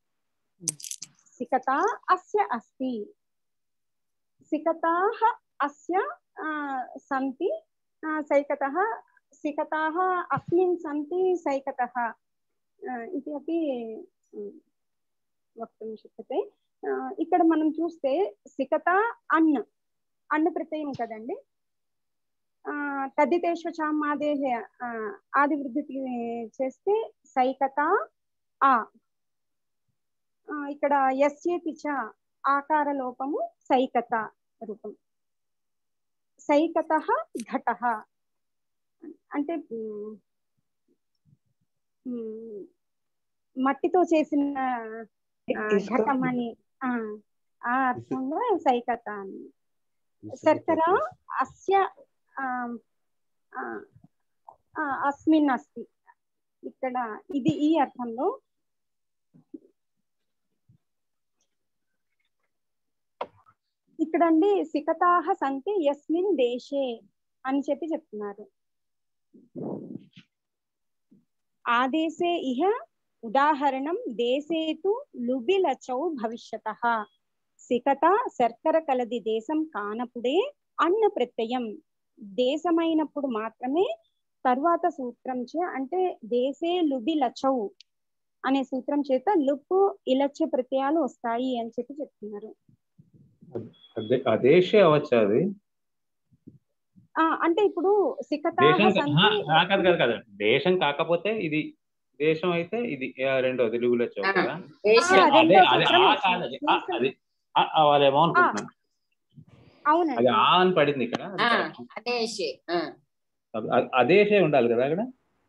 సికత అస్య అస్తి సికతాః అస్య ఆ, సంతి ఆ, సైకతः సికతాः అస్మిన్ సంతి సైకతः ఆ, ఇది అపి ఉమ్, వక్తుం శక్యతే ఆ, ఇక్కడ మనం చూస్తే సికత అన్ అన్న ప్రత్యయం కదండి ఆ తద్దితేశ్వచామాదే ఆది వృద్ధి చేస్తే సైకత ఆ ఆ, ఇక్కడ ఎస్యేతి చ ఆకార లోపము సైకత రూపం సైకత ఘట అంటే ఉమ్, ఉమ్, మట్టితో చేసిన ఆ, ఘటం అని ఆ, ఆ అర్థంలో సైకత అని శర్కర అస్య ఆమ్, ఆ, ఆ, అస్మిన్ అస్తి ఇక్కడ ఇది ఈ అర్థంలో ఇక్కడండి సికతాహ సంతి యస్మిన్ దేశే అని చెప్పి చెప్తున్నారు ఆదేశే ఇహ ఉదాహరణం దేశే తు లుబిలచౌ భవిష్యత సికత శర్కర కలది దేశం కానప్పుడే అన్న ప్రత్యయం దేశమైనప్పుడు మాత్రమే తరువాత సూత్రం చే అంటే దేశే లుబి లచౌ అనే సూత్రం చేత లుప్పు ఇలచ్చ ప్రత్యయాలు వస్తాయి అని చెప్పి చెప్తున్నారు
అదే అదేషే అవ్వచ్చు అది
ఆ అంటే ఇప్పుడు సికతాహ
దేశం కా-
సంతి
ఆ, ఆ, కాదు కాదు కాదు దేశం కాకపోతే ఇది దేశం అయితే ఇది ఆ, రెండోది తెలుగులో
ఆ,
చౌక కదా
దేశం
ఆ,
అదే
రెండో
అదే
సూత్రం
ఆ
వస్తుంది.
కాదు అది ఆ,
దేశం-
అది ఆ, ఆ, వాళ్ళేమో అనుకుంటున్నాను అది
అవునండి
ఆ అని పడింది ఇక్కడ అది
ఆ,
correct.
అదేశే ఆ,
అ- అదేషే ఉండాలి కదా అక్కడ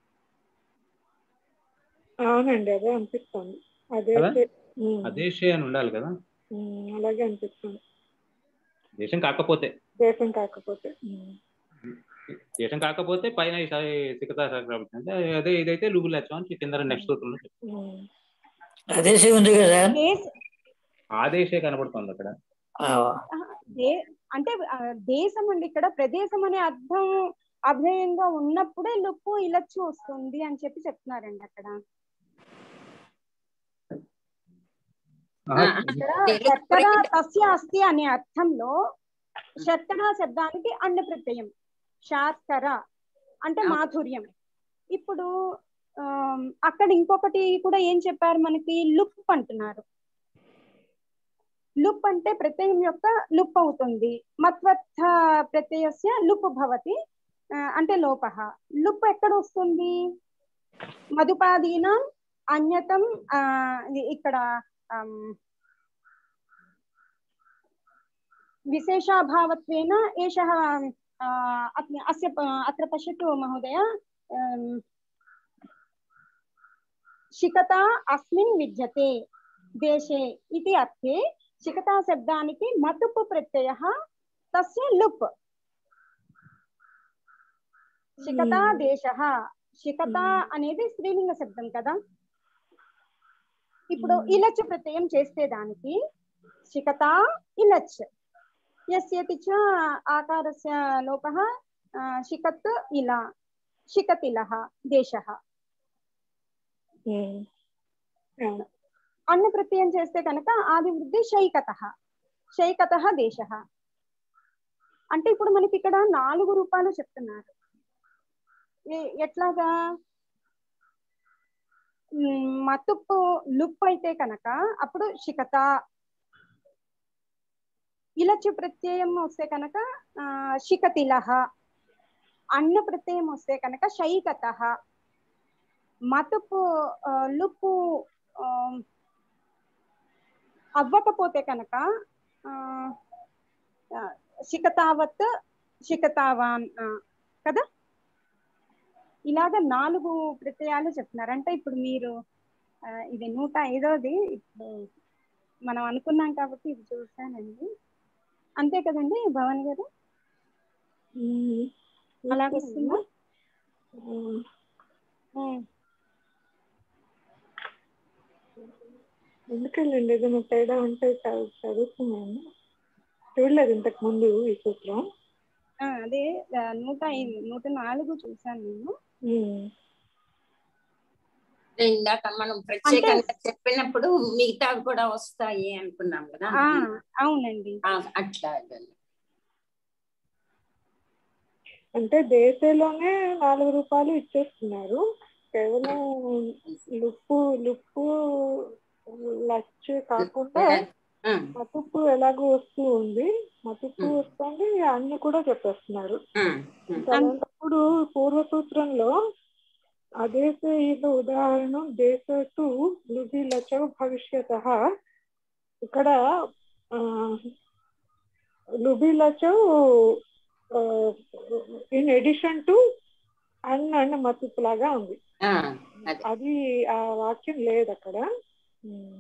అవునండి అదే అనిపిస్తుంది అదే
కదా?
ఉమ్,
అదేషే అని ఉండాలి కదా
ఉమ్, అలాగే అనిపిస్తుంది
దేశం కాకపోతే
దేశం కాకపోతే ఉమ్.
దేశం కాకపోతే పైన ఈ సా- సికతా శాఖ అంటే అదే ఇదైతే లుగులచ్చం అని కింద నెక్స్ట్ సూత్రంలో చెప్తాను.
ఉమ్.
అదేసి ఉంది కదా
దేశ
ఆదేశే కనబడుతుంది అక్కడ
ఆ,
ఆ, దే- అంటే ఆ, దేశం అండి ఇక్కడ ప్రదేశం అనే అర్థం అభేయంగా ఉన్నప్పుడే లుప్పు ఇలచ్చు వస్తుంది అని చెప్పి చెప్తున్నారండి అక్కడ
ఆహా,
ఆ,
ఇక్కడ
తెలుగు
శర్కర
ప్రకృతి-
తస్య అస్తి అనే అర్థంలో శర్కర శబ్దానికి అన్న ప్రత్యయం శార్కర అంటే
ఆ.
మాధుర్యం ఇప్పుడు ఆమ్, అక్కడ ఇంకొకటి కూడా ఏం చెప్పారు మనకి లుప్ అంటున్నారు లుప్ అంటే ప్రత్యయం యొక్క లుప్ అవుతుంది మత్వర్థ ప్రత్యయస్య లుప్ భవతి ఆ, అంటే లోప లుప్ ఎక్కడ వస్తుంది మధుపాదీనం అన్యతం ఆ, ఇది ఇక్కడ ఆమ్, विशेषाभावत्वेन एषः आ, अत्- अस्य प- अत्र पश्यतु महोदय अम्, शिकता अस्मिन् विद्यते देशे इति अर्थे शिकता शब्दाనికి మతుపు ప్రత్యయः తస్య లుప్ శికతా
Hmm.
దేశः శికత
Hmm.
అనేది స్త్రీలింగ శబ్దం కదా ఇప్పుడు ఇలచ్ ప్రత్యయం చేస్తే దానికి శిఖత ఇలచ్ యస్యతి చ ఆకారస్య లోపः ఆ, శిఖత్ ఇలా శిఖతిలः దేశः
ఉమ్. అవును.
అన్న ప్రత్యయం చేస్తే కనుక ఆదివృద్ధి శైకత శైకత దేశ అంటే ఇప్పుడు మనకి ఇక్కడ నాలుగు రూపాలు చెప్తున్నారు ఏ- ఎట్లాగా మ్, మతుప్పు లుప్పు అయితే కనుక అప్పుడు శిఖత ఇలచు ప్రత్యయం వస్తే కనుక ఆ, శిఖతిలహ అన్న ప్రత్యయం వస్తే కనుక శైకత మతుపు ఆ, లుప్పు ఆ, అవ్వకపోతే కనుక ఆ, ఆ, శిఖతావత్ శిఖతావాన్ ఆ, కదా ఇలాగ నాలుగు ప్రత్యయాలు చెప్తున్నారు అంటే ఇప్పుడు మీరు ఆ, ఇది నూట ఐదోది ఇప్పుడు మనం అనుకున్నాం కాబట్టి ఇది చూసానండి అంతే కదండి భవన్ గారు
ఉమ్.
అలాగ వస్తుందా
ఉమ్.
ఉమ్.
ఎందుకండి ఏదైనా తేడా ఉంటే చదువు చదువుతున్నాను చూడలేదు ఇంతకు ముందు ఈ సూత్రం
ఆ, అదే ఆ, నూట ఐదు నూట నాలుగు చూసాను నేను
ఉమ్.
ఇందాక మనం ప్రత్యేకంగా చెప్పినప్పుడు మిగతావి కూడా వస్తాయి అనుకున్నాం కదా
ఆ, అవునండి
ఆ, అట్లా
అంటే దేశంలోనే నాలుగు రూపాయలు ఇచ్చేస్తున్నారు కేవలం లుప్పు లుప్పు లచ్ కాకుండా
ఆ,
మతుప్పు ఎలాగో వస్తూ ఉంది మతుప్పు వస్తుంది అన్ని కూడా చెప్పేస్తున్నారు
ఆ,
అలాంటప్పుడు పూర్వ సూత్రంలో అదేశ ఇది ఉదాహరణ దేశతు లుభి లచౌ భవిష్యత ఇక్కడ ఆ, లుభి లచౌ ఇన్ ఎడిషన్ టు అన్ అండ్ మతుప్పు లాగా ఉంది
ఆ, అదే
అది ఆ వాక్యం లేదు అక్కడ ఉమ్.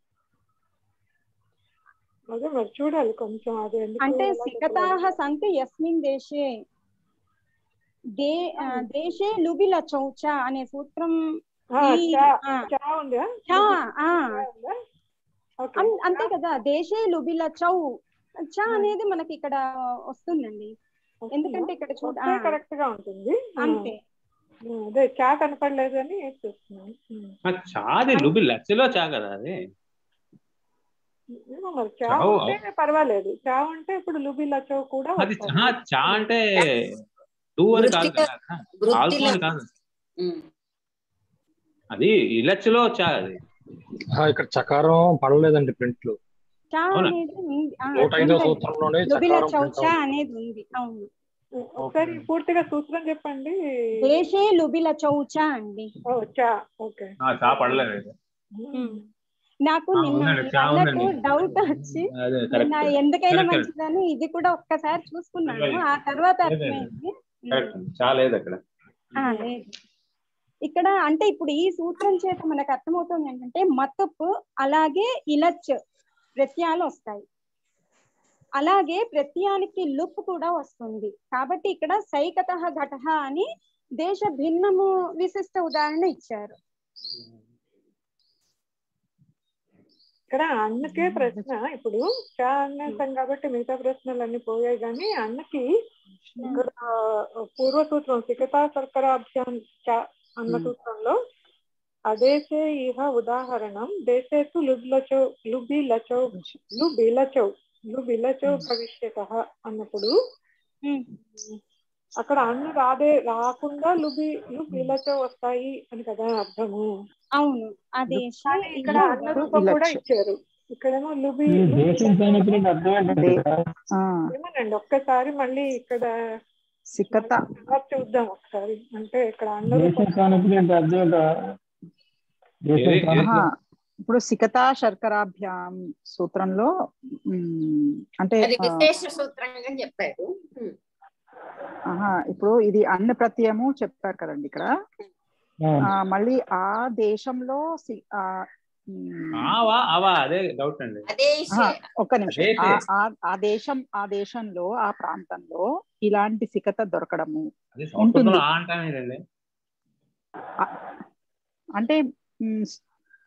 అదే మరి చూడాలి కొంచెం అది ఎందుకు
అంటే
అలా
సికతాహ సంతి యస్మిన్ దేశే దే ఆ, దేశే లుబిల చౌచ అనే సూత్రం
ఆ,
ఈ-
చా
ఆ,
చా ఉందా
చా, ఆ,
చా ఉందా? ఓకే
అన్- అంతే కదా దేశే లుబిల చౌ చ అనేది మనకి ఇక్కడ వస్తుందండి ఎందుకంటే ఇక్కడ చూడ ఆ,
కరెక్ట్ గా ఉంటుంది ఆ,
అంతే
ఆ, అదే చా కనపడలేదు అని చూస్తున్నాను ఉమ్.
ఆ చాది లుబి లచ్చలో చా కదా అది
ఏమో మరి చా
చావు
ఉంటే పర్వాలేదు చా ఉంటే ఇప్పుడు లుబి లచౌ కూడా
అది
వస్తుంది.
ఆ, చా అంటే టూ అని కాదు
వృత్తిలో-
కదా
వృత్తిలో-
ఆల్ఫా అని కాదు
ఉమ్.
అది ఇలచ్చలో చా అది
ఆ, ఇక్కడ చకారం పడలేదండి ప్రింట్ లో
చ
అవునా?
అనేది ఉంది ఆ,
నూట ఐదో
ఉందండి.
సూత్రంలోనే
లుబిల
చకారం
చౌచ
print అవుతుంది.
అనేది ఉంది అవును
ఒకసారి పూర్తిగా సూత్రం చెప్పండి
దేశే లుబిల చౌచ అండి
ఓ చా ఓకే
ఆ, చా పడలేదు అది.
ఉమ్. నాకు
ఆ,
నిన్న
ఉందండి,
మీరు
చా
అన్నట్టు
ఉందండి.
డౌట్ వచ్చి
అదే
నిన్న
కరెక్ట్
ఎందుకైనా
Correct.
మంచిదని ఇది కూడా ఒక్కసారి చూసుకున్నాను
లేదు.
ఆ తర్వాత
లేదు.
అర్థమైంది
కరెక్ట్ చా లేదు అక్కడ
ఆ, లేదు ఇక్కడ అంటే ఇప్పుడు ఈ సూత్రం చేత మనకు అర్థమవుతుంది ఏంటంటే మతపు అలాగే ఇలచ్ ప్రత్యయాలు వస్తాయి అలాగే ప్రత్యయానికి లుప్ కూడా వస్తుంది కాబట్టి ఇక్కడ సైకత ఘట అని దేశ భిన్నము విశిష్ట ఉదాహరణ ఇచ్చారు
ఇక్కడ అన్నకే ప్రశ్న ఇప్పుడు చా అన్నేసాం కాబట్టి మిగతా ప్రశ్నలు అన్ని పోయాయి కానీ అన్నకి ఇక్కడ పూర్వ సూత్రం సికతా సర్కరాభ్యాం చ అన్న సూత్రంలో అదేసే ఇహ ఉదాహరణం దేశేతు లుబ్లచౌ లుబి లచౌ లుబిలచౌ లుబిలచౌ భవిష్యత అన్నప్పుడు అక్కడ అన్ను రాదే రాకుండా లుబి లుబిలచౌ వస్తాయి అని కదా అర్థము
అవును అదే
కానీ ఇక్కడ అన్న రూపం కూడా ఇచ్చారు ఇక్కడేమో లుబి
ఈ
లుబి
దేశం కానప్పుడు అర్థం ఏంటంటే
ఆ,
ఏమోనండి ఒక్కసారి మళ్ళీ ఇక్కడ
సికత
తర్వాత చూద్దాం ఒకసారి అంటే ఇక్కడ అన్న
దేశం
రూపం
కానప్పుడు ఏంటి అర్థం ఏంటో దేశం
ఏది-
కానప్పుడు
ఆహా, ఇప్పుడు సికత శర్కరాభ్యాం సూత్రంలో ఉమ్, అంటే
అది
ఆ,
విశేష సూత్రంగా చెప్పారు ఉమ్.
ఆహా, ఇప్పుడు ఇది అన్న ప్రత్యయము చెప్పారు కదండి ఇక్కడ ఆ, మళ్ళీ ఆ దేశంలో సి- ఆ, ఉమ్,
ఆవా అవా అదే డౌట్ అండి
అదే
ఆహా, ఒక్క నిమిషం
అదేసే.
ఆ- ఆ- ఆ దేశం ఆ దేశంలో ఆ ప్రాంతంలో ఇలాంటి సికత దొరకడము
అది
ఉంటుంది.
సంస్కృతంలో ఆ అంటామేనండి
అంటే ఉమ్,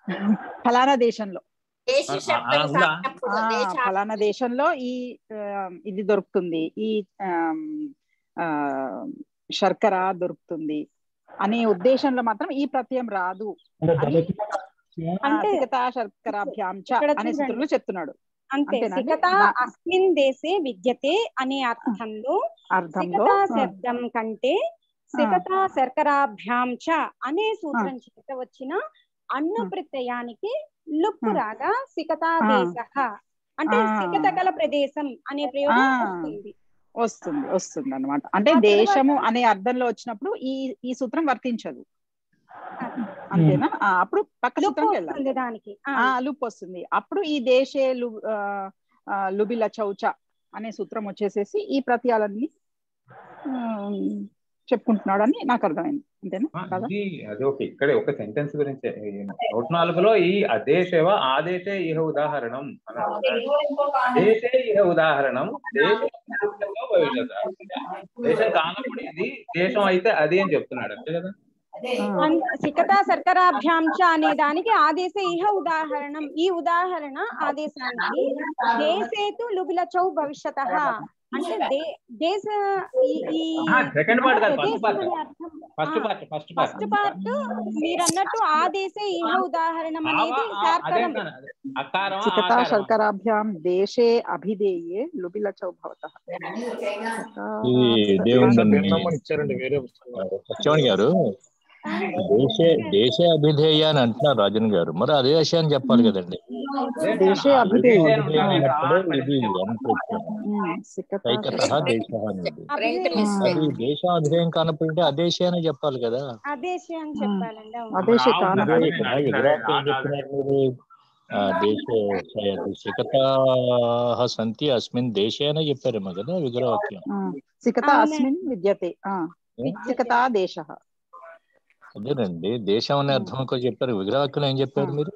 ఫలానా దేశంలో
దేశ
ఆ,
శబ్దం
ఉందా?
కానప్పుడు
ఆ,
దేశ
ఫలానా దేశంలో ఈ ఆ, ఇది దొరుకుతుంది ఈ ఆమ్, ఆ, శర్కర దొరుకుతుంది అనే ఉద్దేశంలో మాత్రం ఈ ప్రత్యయం రాదు అని
అంటే
సికతా శర్కరాభ్యాం చ
ఇక్కడ
అనే
చూడండి.
సూత్రంలో చెప్తున్నాడు
అంతే
అంతేనా అండి?
సికత
నా-
అస్మిన్ దేశే విద్యతే అనే అర్థంలో
అర్థంలో
సికతా
ఆ,
శబ్దం కంటే సికతా శర్కరాభ్యాం చ అనే సూత్రం
ఆ.
చేత వచ్చిన అన్న
ఆ.
ప్రత్యయానికి లుప్పు
ఆ.
రాగా సికతా
ఆ.
దేశ అంటే
ఆ.
సికత గల ప్రదేశం అనే ప్రయోగం
ఆ.
వస్తుంది
వస్తుంది వస్తుంది అనమాట అంటే
ఆ తర్వాత-
దేశము అనే అర్థంలో వచ్చినప్పుడు ఈ ఈ సూత్రం వర్తించదు అంతేనా ఆ, అప్పుడు పక్క
లుప్పు
సూత్రంకి వెళ్ళాలి
వస్తుంది దానికి ఆ.
ఆ లుప్ వస్తుంది అప్పుడు ఈ దేశే లు ఆ, ఆ, లుబిల చౌచ అనే సూత్రం వచ్చేసేసి ఈ ప్రత్యయాలన్నీ ఉమ్, చెప్పుకుంటున్నాడని నాకు అర్థమైంది అంతేనా
ఆ,
కదా
ఇది అది ఒక ఇక్కడే ఒక సెంటెన్స్ గురించే ఈ నూట నాలుగులో ఈ అదేశేవ ఆదేశే ఇహ ఉదాహరణం అన్నాడు దేశే ఇహ ఉదాహరణం దేశం భవిష్యత్ దేశం కానప్పుడు ఇది దేశం అయితే అది అని చెప్తున్నాడు అంతే కదా
అన్- సికతా శర్కరాభ్యాం చ అనే దానికి ఆదేశ ఇహ ఉదాహరణం ఈ ఉదాహరణ ఆదేశానికి దేశేతు లుబిలచౌ భవిష్యత అంటే దే- దేశ ఈ- ఈ
సెకండ్ పార్ట్ కాదు
ప్రదేశం
ఫస్ట్ పార్ట్
అనే అర్థం
first part first part
first part మీరు అన్నట్టు ఆదేశ ఇహ ఉదాహరణం అనేది
అదే
శార్కరం
అకారమా
సికతా
ఆకారమా
శర్కరాభ్యాం దేశే అభిధేయే లుబిల చౌ భవత
ఇది దేవుందండి
ఇచ్చారండి వేరే
సత్యవాణి గారు దేశే దేశే అభిధేయ అని అంటున్నారు రాజన్ గారు మరి అదే విషయాన్ని చెప్పాలి కదండి
దేశే అభిధేయ
అభిధేయ అన్నప్పుడే ఇది అనుకుంటున్నాను
ఉమ్, సికతా
సైకత దేశ అనేది
ప్రింట్
అభిధేయ
మిస్టేక్
అది దేశం అభిధేయం కానప్పుడు అంటే అదేశే అని చెప్పాలి కదా
అదేశ అని చెప్పాలండి అవును
అదేశే
అవును,
కాన
అదే.
ఇక్కడ విగ్రహాలు ఏం చెప్తున్నారు మీరు ఆ, దేశే సికతా సంతి అస్మిన్ దేశే అనే చెప్పారేమో కదా విగ్రహవాక్యం
ఆ, సికతా
అవునండి.
అస్మిన్ విద్యతే ఆ, సికతా దేశ
అదేనండి దేశం అనే అర్థం కూడా చెప్పారు విగ్రహవాక్యం ఏం చెప్పారు మీరు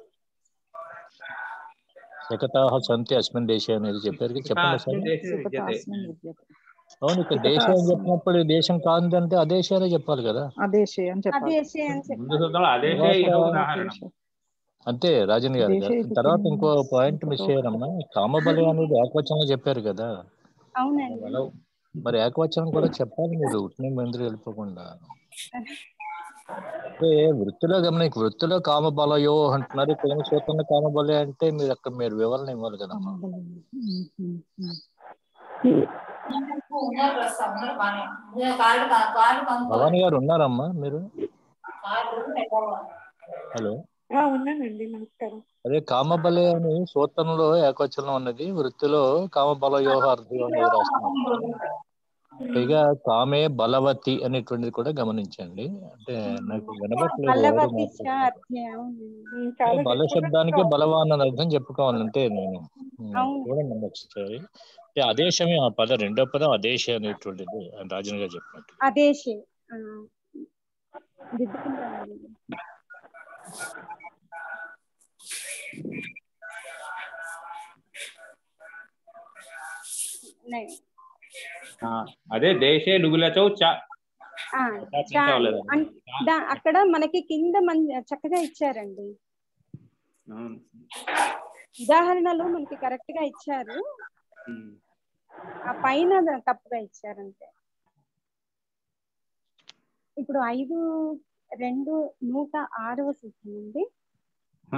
సికతా సంతి అస్మిన్ దేశే అనేది చెప్పారు కదా, చెప్పండి ఒకసారి
దేశే
సికతా
విద్యతే
అస్మిన్ విద్యతే
అవును ఇక్కడ
సికతా
దేశం అని
అస్మిన్.
చెప్పినప్పుడు దేశం కాదంటే అదేశే అనే చెప్పాలి కదా
అదేశే అని చెప్పాలి
అదేశ అని
ముందు
చెప్పాలి
చూద్దాం అదేశే ఇహ ఉదాహరణం
అంతే రాజన్ గారు
దేశే
తర్వాత
ఇతి
ఇంకో పాయింట్ మిస్
సికతో
అయ్యారమ్మా కామబలి అనేది ఏకవచనంలో చెప్పారు కదా
అవునండి
బలవు
మరి ఏకవచనం కూడా చెప్పాలి మీరు ఉట్టిన మందిరం వెళ్ళిపోకుండా అంటే వృత్తిలో గమనిక వృత్తిలో కామబలయో అంటున్నారు ఇక్కడ సూత్రంలో కామబలి అంటే మీరు అక్కడ మీరు వివరణ ఇవ్వాలి కదమ్మా భవాని గారు ఉన్నారమ్మా మీరు హలో
ఆ, ఉన్నానండి నమస్కారం
అదే కామబలి అని సూత్రంలో ఏకవచనం ఉన్నది వృత్తిలో కామబలయో అర్థం అనేది రాస్తున్నారు పైగా కామే బలవతి అనేటువంటిది కూడా గమనించండి అంటే నాకు వినబట్లేదు ఎవరు
బలవతి చ
మాట్లాడుతున్నారు.
అర్థే అవునండి
ఉమ్, చాలా
బల
difficult
శబ్దానికి
గా ఉంది.
బలవాన్ అని అర్థం చెప్పుకోవాలంటే నేను ఉమ్,
అవును.
చూడండి ఒకసారి అంటే అదేశమే ఆ పదం రెండో పదం అదేశ అనేటువంటిది అని రాజన్ గారు చెప్పినట్టు
అదేశే ఆ, దిద్దుకుంటానండి నే-
ఆ, అదే దేశే లుగులచౌ చ
ఆ,
చ
చా-
అవ్వలేదండి.
అన్- దా- అక్కడ మనకి కింద మన చక్కగా ఇచ్చారండి
అవును.
ఉదాహరణలు మనకి కరెక్ట్ గా ఇచ్చారు
ఉమ్.
ఆ పైన ద- తప్పుగా ఇచ్చారంతే ఇప్పుడు ఐదు రెండు నూట ఆరవ సూత్రం అండి
ఆ,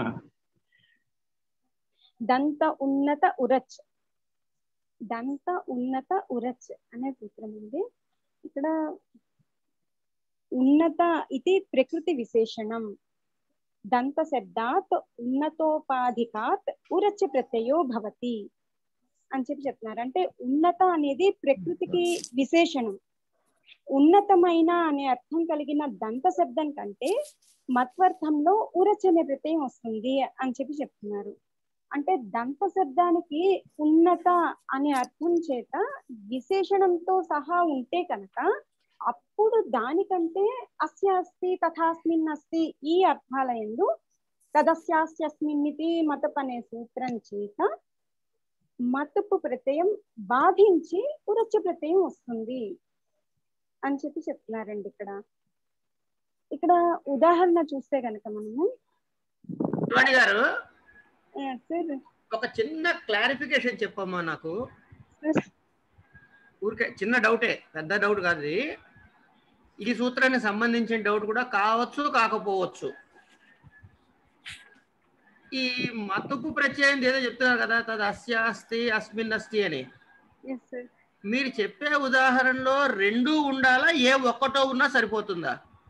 దంత ఉన్నత ఉరచ్ దంత ఉన్నత ఉరచ్ అనే సూత్రం ఉంది ఇక్కడ ఉన్నత ఇది ప్రకృతి విశేషణం దంత శబ్దాత్ ఉన్నతోపాధికాత్ ఉరచ్ ప్రత్యయో భవతి అని చెప్పి చెప్తున్నారు అంటే ఉన్నత అనేది ప్రకృతికి విశేషణం ఉన్నతమైన అనే అర్థం కలిగిన దంత శబ్దం కంటే మత్వర్థంలో ఉరచ్ అనే ప్రత్యయం వస్తుంది అని చెప్పి చెప్తున్నారు అంటే దంత శబ్దానికి ఉన్నత అనే అర్థం చేత విశేషణంతో సహా ఉంటే కనుక అప్పుడు దానికంటే అస్య అస్తి తథాస్మిన్ అస్తి ఈ అర్థాల ఎందు తదస్యాస్యస్మిన్నితి మతపు అనే సూత్రం చేత మతపు ప్రత్యయం బాధించి ఉరచ ప్రత్యయం వస్తుంది అని చెప్పి చెప్తున్నారండి ఇక్కడ ఇక్కడ ఉదాహరణ చూస్తే గనక మనము
శివాణి గారు
సార్
ఒక చిన్న క్లారిఫికేషన్ చెప్పమ్మా నాకు ఊరికే చిన్న డౌటే పెద్ద డౌట్ కాదు ఇది ఈ సూత్రానికి సంబంధించిన డౌట్ కూడా కావచ్చు కాకపోవచ్చు ఈ మతుపు ప్రత్యయం ఏదో చెప్తున్నారు కదా తది అస్య అస్తి అస్మిన్ అస్తి అని
ఎస్ సార్
మీరు చెప్పే ఉదాహరణలో రెండు ఉండాలా ఏ ఒక్కటో ఉన్నా సరిపోతుందా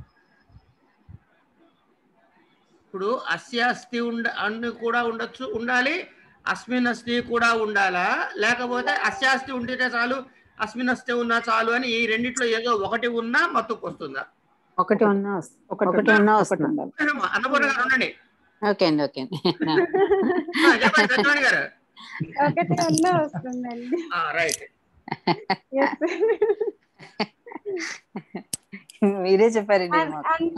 ఇప్పుడు అస్య అస్థి ఉండ అన్ని కూడా ఉండొచ్చు ఉండాలి అస్మిన్ అస్థి కూడా ఉండాలా లేకపోతే అస్యాస్తి ఉంటేనే చాలు అస్మిన్ అస్థి ఉన్నా చాలు అని ఈ రెండిట్లో ఏదో ఒకటి ఉన్నా మత్తుకు వస్తుందా
ఒకటి ఉన్నా వస్తుంది. ఒకటి ఉన్నా వస్తుంది
అన్నపూర్ణ గారు ఉండండి
ఓకే అండి ఓకే అండి
ఆ, చెప్పండి సత్యవాణి గారు
ఒకటి ఉన్నా వస్తుందండి
రైట్
ఎస్
మీరే చెప్పారండి
అన్-
మాకు.
అన్-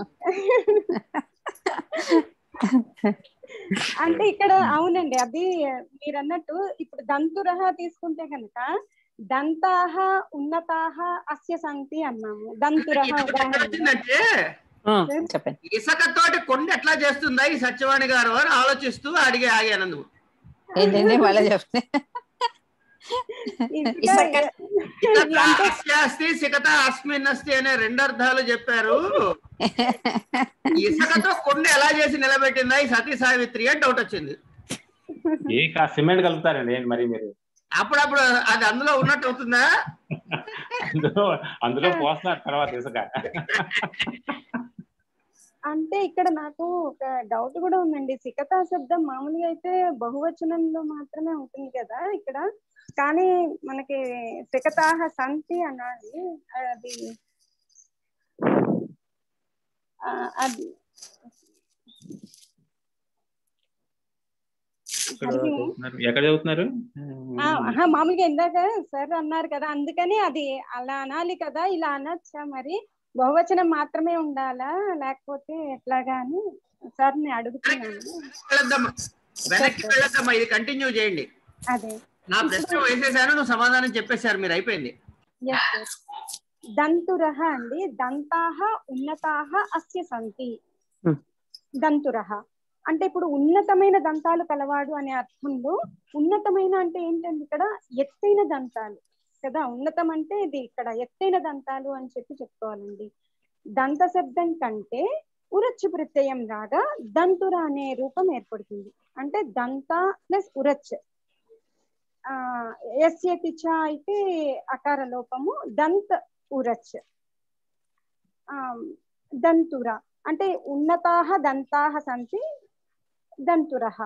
అంటే ఇక్కడ అవునండి అది మీరు అన్నట్టు ఇప్పుడు దంతురహ తీసుకుంటే కనుక దంతాహ ఉన్నతాహ అస్య సంతి అన్నాము దంతురహ ఉదాహరణ
వచ్చిందంటే
చెప్పండి
ఇసుకతోటి కొండ ఎట్లా చేస్తుందా ఈ సత్యవాణి గారు అని ఆలోచిస్తూ అడిగి ఆగానందు
ఏంటండి మళ్ళీ చెప్పండి
ఇసుక
అస్తి సికత అస్మిన్ అస్తి అనే రెండు అర్థాలు చెప్పారు ఇసుకతో కొండ ఎలా చేసి నిలబెట్టిందా ఈ సతీ సావిత్రి అని డౌట్ వచ్చింది
ఏ కా సిమెంట్ కలుపుతారండి ఏంటి మరి మీరు
అప్పుడప్పుడు అది అందులో ఉన్నట్టు అవుతుందా
అందులో అందులో పోస్తున్నారు తర్వాత ఇసుక
అంటే ఇక్కడ నాకు ఒక డౌట్ కూడా ఉందండి సికతా శబ్దం మామూలుగా అయితే బహువచనంలో మాత్రమే ఉంటుంది కదా ఇక్కడ కానీ మనకి సికతాహ సంతి అనాలి అది ఆ, అది
ఎక్కడ
హరి ఓం.
చదువుతున్నారు? ఎక్కడ చదువుతున్నారు
ఆ, ఆహా, మామూలుగా ఇందాక సార్ అన్నారు కదా అందుకని అది అలా అనాలి కదా ఇలా అనొచ్చా మరి బహువచనం మాత్రమే ఉండాలా లేకపోతే ఎట్లాగా అని సార్ నేను అడుగుతున్నాను
వెళ్ళొద్దమ్మా వెనక్కి వెళ్ళొద్దమ్మా ఇది కంటిన్యూ చేయండి
అదే
నా ప్రశ్న వేసేసాను నువ్వు సమాధానం చెప్పేశారు మీరు అయిపోయింది
Yes, sir. దంతురహ అండి దంతాహ ఉన్నతాహ అస్య సంతి దంతురహ అంటే ఇప్పుడు ఉన్నతమైన దంతాలు కలవాడు అనే అర్థంలో ఉన్నతమైన అంటే ఏంటండి ఇక్కడ ఎత్తైన దంతాలు కదా ఉన్నతం అంటే ఇది ఇక్కడ ఎత్తైన దంతాలు అని చెప్పి చెప్పుకోవాలండి దంత శబ్దం కంటే ఉరచ్చు ప్రత్యయం రాగా దంతుర అనే రూపం ఏర్పడుతుంది అంటే దంత ప్లస్ ఉరచ్ ఆ ఎస్యతి చ అయితే అకార లోపము దంత ఉరచ్ ఆ దంతుర అంటే ఉన్నతాహ దంతాహ సంతి దంతురహ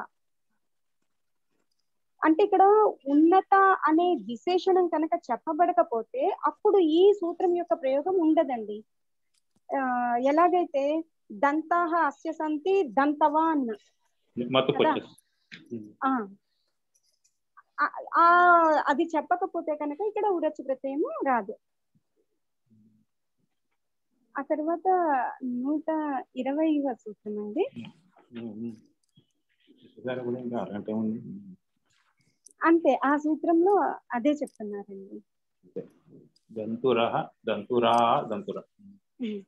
అంటే ఇక్కడ ఉన్నత అనే విశేషణం కనుక చెప్పబడకపోతే అప్పుడు ఈ సూత్రం యొక్క ప్రయోగం ఉండదండి ఆ ఎలాగైతే దంతాహ అస్య సంతి దంతవాన్
మత్తుకు
కదా?
వచ్చేసి
ఆ ఆ- ఆ అది చెప్పకపోతే కనుక ఇక్కడ ఉరచు ప్రత్యయము రాదు ఆ తర్వాత నూట ఇరవైవ సూత్రం అండి
ఇసుక కూడా ఇంకా అరగంట ఉంది
అంతే ఆ సూత్రంలో అదే చెప్తున్నారండి
దంతుర దంతురా దంతుర
ఉమ్.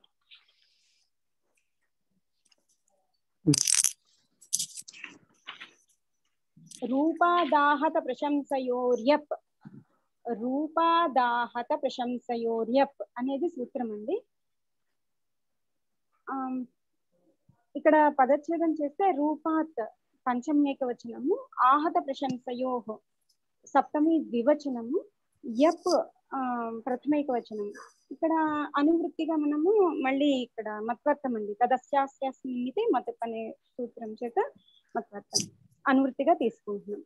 రూపాదాహత ప్రశంసయోర్యప్ రూపాదాహత ప్రశంసయోర్యప్ అనేది సూత్రం అండి ఆమ్, ఇక్కడ పదచ్ఛేదం చేస్తే రూపాత్ పంచమ్యేక వచనము ఆహత ప్రశంసయో సప్తమి ద్వివచనము యప్ ఆ, ప్రథమైక వచనం ఇక్కడ అనువృత్తిగా మనము మళ్ళీ ఇక్కడ మత్వర్థం అండి తదస్యాస్యాస్మితే మత అనే సూత్రం చేత మత్వర్థం అనువృత్తిగా తీసుకుంటున్నాం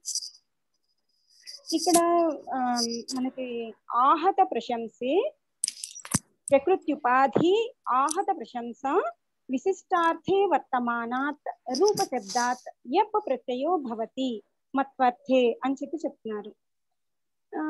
ఇక్కడ ఆ, మనకి ఆహత ప్రశంసే ప్రకృత్యుపాధి ఆహత ప్రశంస విశిష్టార్థే వర్తమానాత్ రూపశబ్దాత్ యప్ ప్రత్యయో భవతి మత్వర్థే అని చెప్పి చెప్తున్నారు ఆ,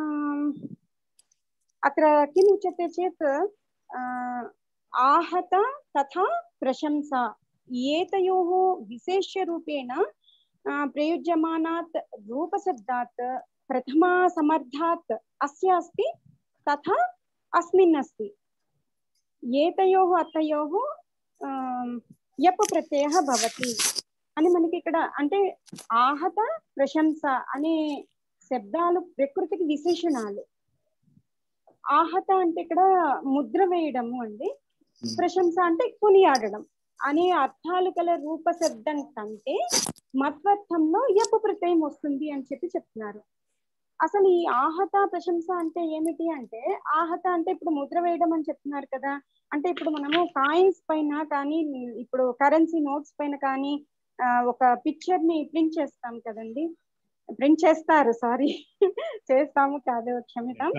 అత్ర కిం ఉచ్యతే చేత్ ఆ, आहत तथा प्रशंसा एतयोः विशेष्यरूपेण आ, प्रयुज्यमानात् रूपशब्दात् प्रथमासमर्थात् अस्य अस्ति तथा अस्मिन् अस्ति एतयोः अर्थयोः आम्, यप् प्रत्ययः भवति అని మనకి ఇక్కడ అంటే ఆహత ప్రశంస అనే శబ్దాలు ప్రకృతికి విశేషణాలు ఆహత అంటే ఇక్కడ ముద్ర వేయడము అండి ప్రశంస అంటే కొనియాడడం అనే అర్థాలు గల రూప శబ్దం కంటే మత్వర్థంలో యపు ప్రత్యయం వస్తుంది అని చెప్పి చెప్తున్నారు అసలు ఈ ఆహత ప్రశంస అంటే ఏమిటి అంటే ఆహత అంటే ఇప్పుడు ముద్ర వేయడం అని చెప్తున్నారు కదా అంటే ఇప్పుడు మనము కాయిన్స్ పైన కానీ ఇప్పుడు కరెన్సీ నోట్స్ పైన కానీ ఆ, ఒక పిక్చర్ ని ప్రింట్ చేస్తాం కదండి ప్రింట్ చేస్తారు సారీ చేస్తాము కాదు క్షమితం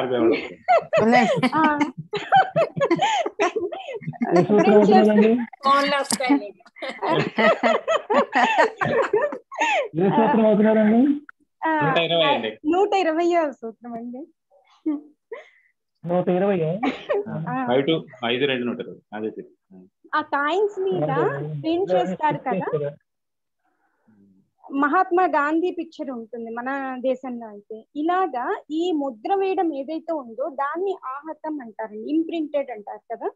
ఆ.
ఏ సూత్రం
Print చేస్తా-
అవుతున్నారండి
ఫోన్లో వస్తాయి మీకు.
ఏ సూత్రం అవుతున్నారండి
ఆ,
నూట ఇరవై అండి.
నూట ఇరవై సూత్రం అండి
నూట ఇరవై
ఆ,
ఫైవ్ టు ఐదు రెండు నూట ఇరవై అదే చెప్పి
ఆ కాయిన్స్ మీద ప్రింట్ చేస్తారు కదా మహాత్మా గాంధీ పిక్చర్ ఉంటుంది మన దేశంలో అయితే ఇలాగా ఈ ముద్ర వేయడం ఏదైతే ఉందో దాన్ని ఆహతం అంటారండి ఇంప్రింటెడ్ అంటారు కదా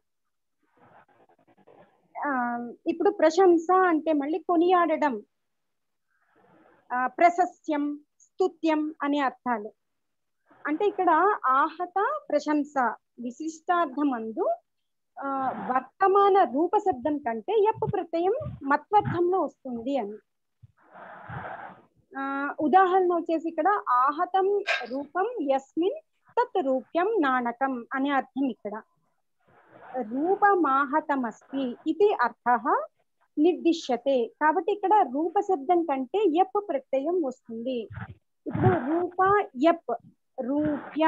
ఆ, ఇప్పుడు ప్రశంస అంటే మళ్ళీ కొనియాడడం ఆ, ప్రశస్త్యం స్తుత్యం అనే అర్థాలు అంటే ఇక్కడ ఆహత ప్రశంస విశిష్టార్థమందు ఆ, వర్తమాన రూప శబ్దం కంటే యప్ ప్రత్యయం మత్వర్థంలో వస్తుంది అని ఆ, ఉదాహరణ వచ్చేసి ఇక్కడ ఆహతం రూపం యస్మిన్ తత్ రూప్యం నాణకం అనే అర్థం ఇక్కడ రూపమాహతమస్తి ఇది అర్థ నిర్దిశ్యతే కాబట్టి ఇక్కడ రూప శబ్దం కంటే యప్ ప్రత్యయం వస్తుంది ఇప్పుడు రూప యప్ రూప్య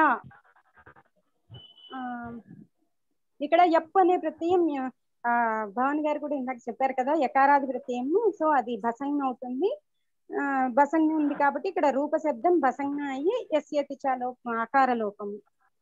ఆ, ఇక్కడ యప్ అనే ప్రత్యయం ఆ, భవన్ గారు కూడా ఇందాక చెప్పారు కదా యకారాది ప్రత్యయం సో అది భసంగ అవుతుంది ఆ, భసంగ ఉంది కాబట్టి ఇక్కడ రూప శబ్దం భసంగ అయ్యి ఎస్యతి చాలో అకార లోపము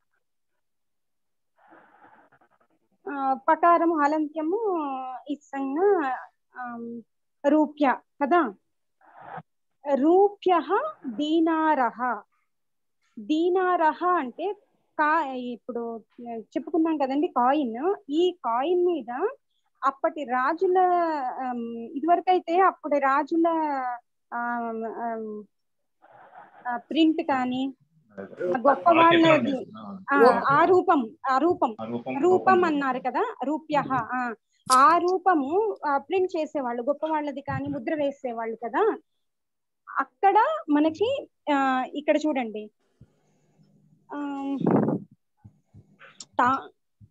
ఆ, పకారము హలంత్యము ఇస్సంగ ఆమ్, రూప్య కదా రూప్య దీనారహ దీనారహ అంటే కా ఇప్పుడు చెప్పుకున్నాం కదండి కాయిన్ ఈ కాయిన్ మీద అప్పటి రాజుల ఆమ్, ఇదివరకైతే అప్పటి రాజుల ప్రింట్ కానీ గొప్ప వాళ్ళది ఆ, ఆ రూపం ఆ రూపం రూపం అన్నారు కదా రూప్య ఆ రూపము ప్రింట్ చేసేవాళ్ళు గొప్ప వాళ్ళది కానీ ముద్ర వేసేవాళ్ళు కదా అక్కడ మనకి ఆ, ఇక్కడ చూడండి ఆ, తా-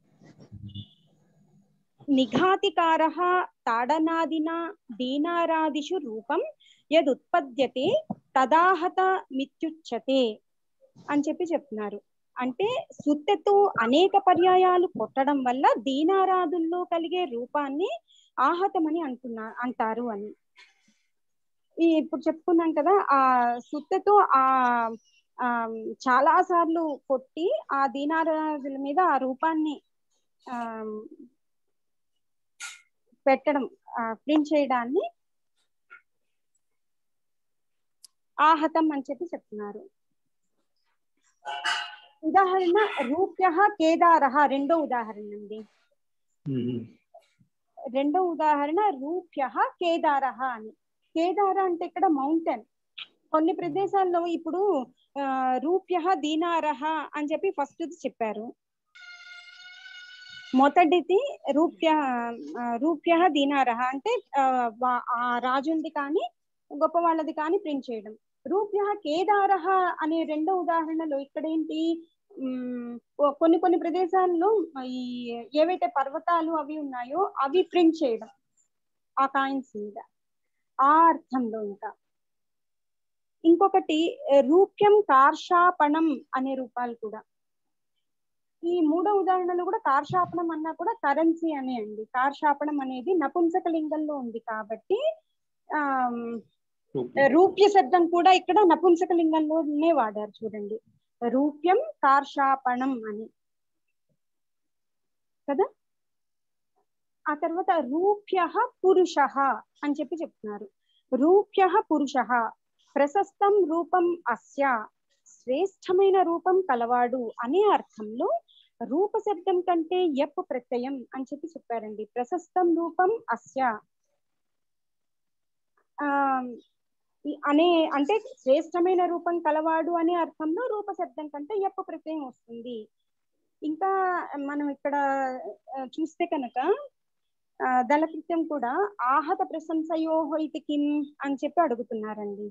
నిఘాతికార తాడనాదిన దీనారాదిషు రూపం యదుత్పద్యతే తదాహత మిత్యుచ్యతే అని చెప్పి చెప్తున్నారు అంటే సుత్తెతో అనేక పర్యాయాలు కొట్టడం వల్ల దీనారాధుల్లో కలిగే రూపాన్ని ఆహతమని అంటున్నా అంటారు అని ఈ ఇప్పుడు చెప్పుకున్నాం కదా ఆ సుత్తెతో ఆ ఆ, చాలా సార్లు కొట్టి ఆ దీనారాధుల మీద ఆ రూపాన్ని ఆ పెట్టడం ప్రింట్ చేయడాన్ని ఆహతం అని చెప్పి చెప్తున్నారు ఉదాహరణ రూప్య కేదార రెండో ఉదాహరణ అండి రెండో ఉదాహరణ రూప్య కేదార అని కేదార అంటే ఇక్కడ మౌంటైన్ కొన్ని ప్రదేశాల్లో ఇప్పుడు ఆ, రూప్య దీనారహ అని చెప్పి ఫస్ట్ చెప్పారు మొదటిది రూప్య ఆ, రూప్య దీనారహ అంటే ఆ, వా- ఆ రాజులది కానీ గొప్ప వాళ్ళది కానీ ప్రింట్ చేయడం రూప్య కేదారహ అనే రెండో ఉదాహరణలో ఇక్కడ ఏంటి ఉమ్, ఓ- కొన్ని కొన్ని ప్రదేశాల్లో ఈ ఏవైతే పర్వతాలు అవి ఉన్నాయో అవి ప్రింట్ చేయడం ఆ కాయిన్స్ మీద ఆ అర్థంలో ఇంకా ఇంకొకటి ఆ, రూప్యం కార్షాపణం అనే రూపాలు కూడా ఈ మూడో ఉదాహరణలో కూడా కార్షాపణం అన్నా కూడా కరెన్సీ అనే అండి కార్షాపణం అనేది నపుంసక లింగంలో ఉంది కాబట్టి ఆ రూప్య శబ్దం కూడా ఇక్కడ నపుంసక లింగంలోనే వాడారు చూడండి రూప్యం కార్షాపణం అని కదా ఆ తర్వాత రూప్య పురుష అని చెప్పి చెప్తున్నారు రూప్య పురుష ప్రశస్తం రూపం అస్య శ్రేష్టమైన రూపం కలవాడు అనే అర్థంలో రూప శబ్దం కంటే యప్ ప్రత్యయం అని చెప్పి చెప్పారండి ప్రశస్తం రూపం అస్య ఆ ఈ అనే అంటే శ్రేష్టమైన రూపం కలవాడు అనే అర్థంలో రూప శబ్దం కంటే ఎప్ప ప్రత్యయం వస్తుంది ఇంకా మనం ఇక్కడ ఆ, చూస్తే కనుక ఆ, దళకృత్యం కూడా ఆహత ప్రశంసయోహో ఇది కిం అని చెప్పి అడుగుతున్నారండి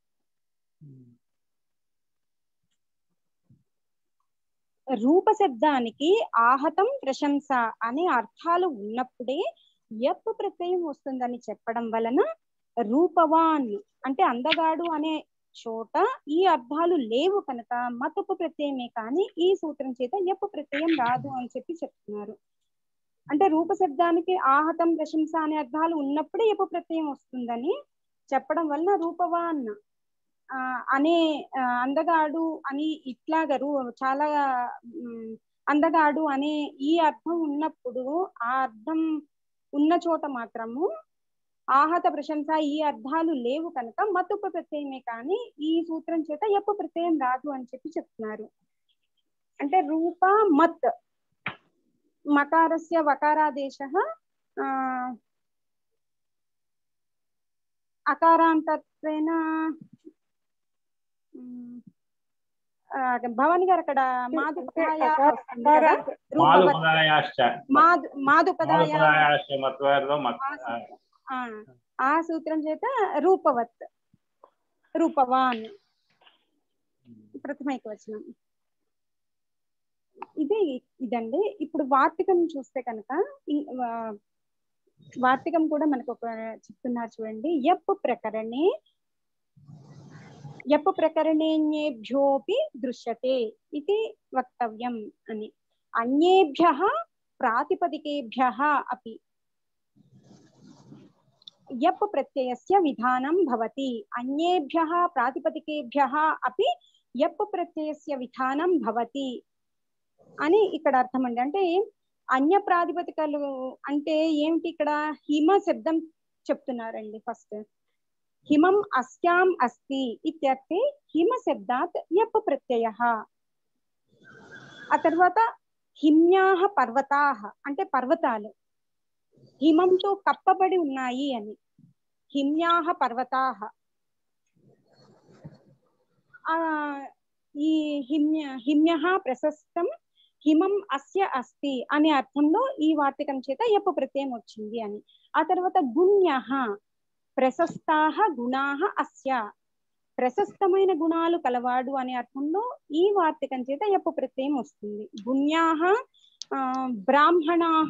రూప శబ్దానికి ఆహతం ప్రశంస అనే అర్థాలు ఉన్నప్పుడే ఎప్పు ప్రత్యయం వస్తుందని చెప్పడం వలన రూపవాన్ అంటే అందగాడు అనే చోట ఈ అర్థాలు లేవు కనుక మతపు ప్రత్యయమే కానీ ఈ సూత్రం చేత ఎప్పు ప్రత్యయం రాదు అని చెప్పి చెప్తున్నారు అంటే రూప శబ్దానికి ఆహతం ప్రశంస అనే అర్థాలు ఉన్నప్పుడే ఎప్పు ప్రత్యయం వస్తుందని చెప్పడం వలన రూపవాన్ ఆ, అనే ఆ, అందగాడు అని ఇట్లాగా రూ చాలా ఉమ్, అందగాడు అనే ఈ అర్థం ఉన్నప్పుడు ఆ అర్థం ఉన్న చోట మాత్రము ఆహత ప్రశంస ఈ అర్థాలు లేవు కనుక మతుపు ప్రత్యయమే కానీ ఈ సూత్రం చేత ఎప్పు ప్రత్యయం రాదు అని చెప్పి చెప్తున్నారు అంటే రూప మత్ మకారస్య వకారాదేశ ఆ, అకారాంతత్వేన ఉమ్, ఆ, భవాని గారు అక్కడ మాదుపదాయ వస్తుంది కదా రూపవత్
మాలుపదాయాశ్చ
మాదు మాదుపదాయ
మాలుపదాయాశ్చ మత్వేర్లో మత్
ఆ, ఆ సూత్రం చేత రూపవత్ రూపవాన్ ప్రథమ ఏకవచనం ఇది ఇదండి ఇప్పుడు వార్తికం చూస్తే కనుక ఈ- ఆ, వార్తికం కూడా మనకు ఒక చెప్తున్నారు చూడండి యప్ ప్రకరణే యప్ ప్రకరణేన్యేభ్యోపి దృశ్యతే ఇది వక్తవ్యం అని అన్యేభ్య ప్రాతిపదికేభ్య అపి యప్ ప్రత్యయస్య విధానం భవతి అన్యేభ్యः ప్రాతిపదికేభ్యः అపి యప్ ప్రత్యయస్య విధానం భవతి అని ఇక్కడ అర్థం అండి అంటే అన్య ప్రాతిపదికలు అంటే ఏమిటి ఇక్కడ హిమ శబ్దం చెప్తున్నారండి ఫస్ట్ హిమం అస్యాం అస్తి ఇత్యర్థే హిమ శబ్దాత్ యప్ ప్రత్యయ ఆ తర్వాత హిమ్యాహ పర్వతాహ అంటే పర్వతాలు హిమంతో కప్పబడి ఉన్నాయి అని హిమ్యాహ పర్వతాహ ఆ ఈ హిమ్య హిమ్య ప్రశస్తం హిమం అస్య అస్తి అనే అర్థంలో ఈ వార్తికం చేత యప్ప ప్రత్యయం వచ్చింది అని ఆ తర్వాత గుణ్య ప్రశస్తాహ గుణాహ అస్య ప్రశస్తమైన గుణాలు కలవాడు అనే అర్థంలో ఈ వార్తికం చేత యప్ప ప్రత్యయం వస్తుంది గుణ్యాహ ఆ, బ్రాహ్మణాహ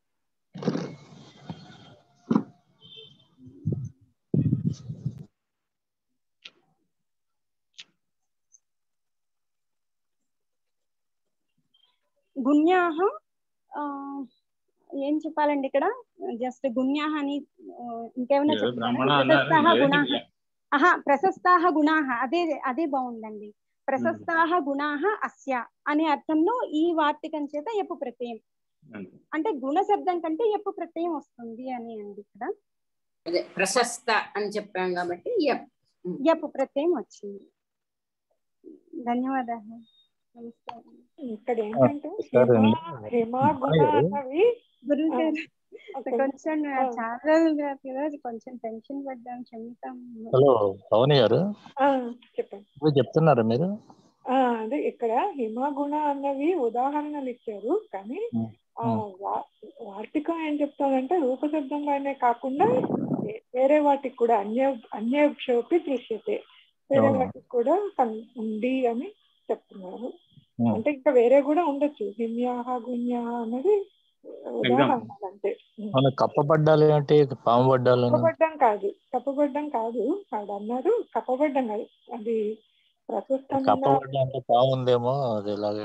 గుణ్యాహ ఆ, ఏం చెప్పాలండి ఇక్కడ జస్ట్ గుణ్యాహ అని ఆ, ఇంకేమైనా
ఏదో
చెప్తారా
బ్రాహ్మణ అన్నారు,
ప్రశస్తాహ
ఏదో
గుణాహ
చెప్పలే.
ఆహా ప్రశస్తాహ గుణాహ అదే అదే బాగుందండి ప్రశస్తాహ గుణాహ అస్య అనే అర్థంలో ఈ వార్తికం చేత ఎప్పు ప్రత్యయం అంటే గుణ శబ్దం కంటే ఎప్పు ప్రత్యయం వస్తుంది అని అండి ఇక్కడ
అదే ప్రశస్త అని చెప్పాం కాబట్టి యప్
ఎప్పు ప్రత్యయం వచ్చింది ధన్యవాదాలు నమస్కారం
ఇక్కడ ఏంటంటే
సరే
హిమ
అండి.
హిమ గుణ
అయ్యో.
అన్నవి
గురువు గారు
ఓకే.
కొంచెం
ఆ.
చాలా రోజులు కాదు కదా కొంచెం టెన్షన్ పడ్డాం క్షమితాం
హలో పవన్ గారు
ఆ, చెప్పండి
ఇవి చెప్తున్నారా మీరు
ఆ, అదే ఇక్కడ హిమ గుణ అన్నవి ఉదాహరణలు ఇచ్చారు కానీ ఆ వా- వార్తికం ఏం చెప్తానంటే రూపశబ్దంగానే కాకుండా వే- వేరే వాటికి కూడా అన్య అన్యక్షోపి దృశ్యతే వేరే
అవును.
వాటికి కూడా కన్- ఉంది అని చెప్తున్నారు
ఉమ్.
అంటే ఇంకా వేరే కూడా ఉండొచ్చు హిమ్యాహ గుణ్యాహ అన్నది ఉదాహరణలు అంతే ఉమ్.
మన కప్పబడ్డాలి అంటే పాము పడ్డాలి
కప్పబడ్డం కాదు కప్పబడ్డం కాదు వాడు అన్నారు కప్పబడ్డం కాదు అది ప్రశస్తమైన
కప్పబడ్డా అంటే పాము ఉందేమో అది ఇలాగే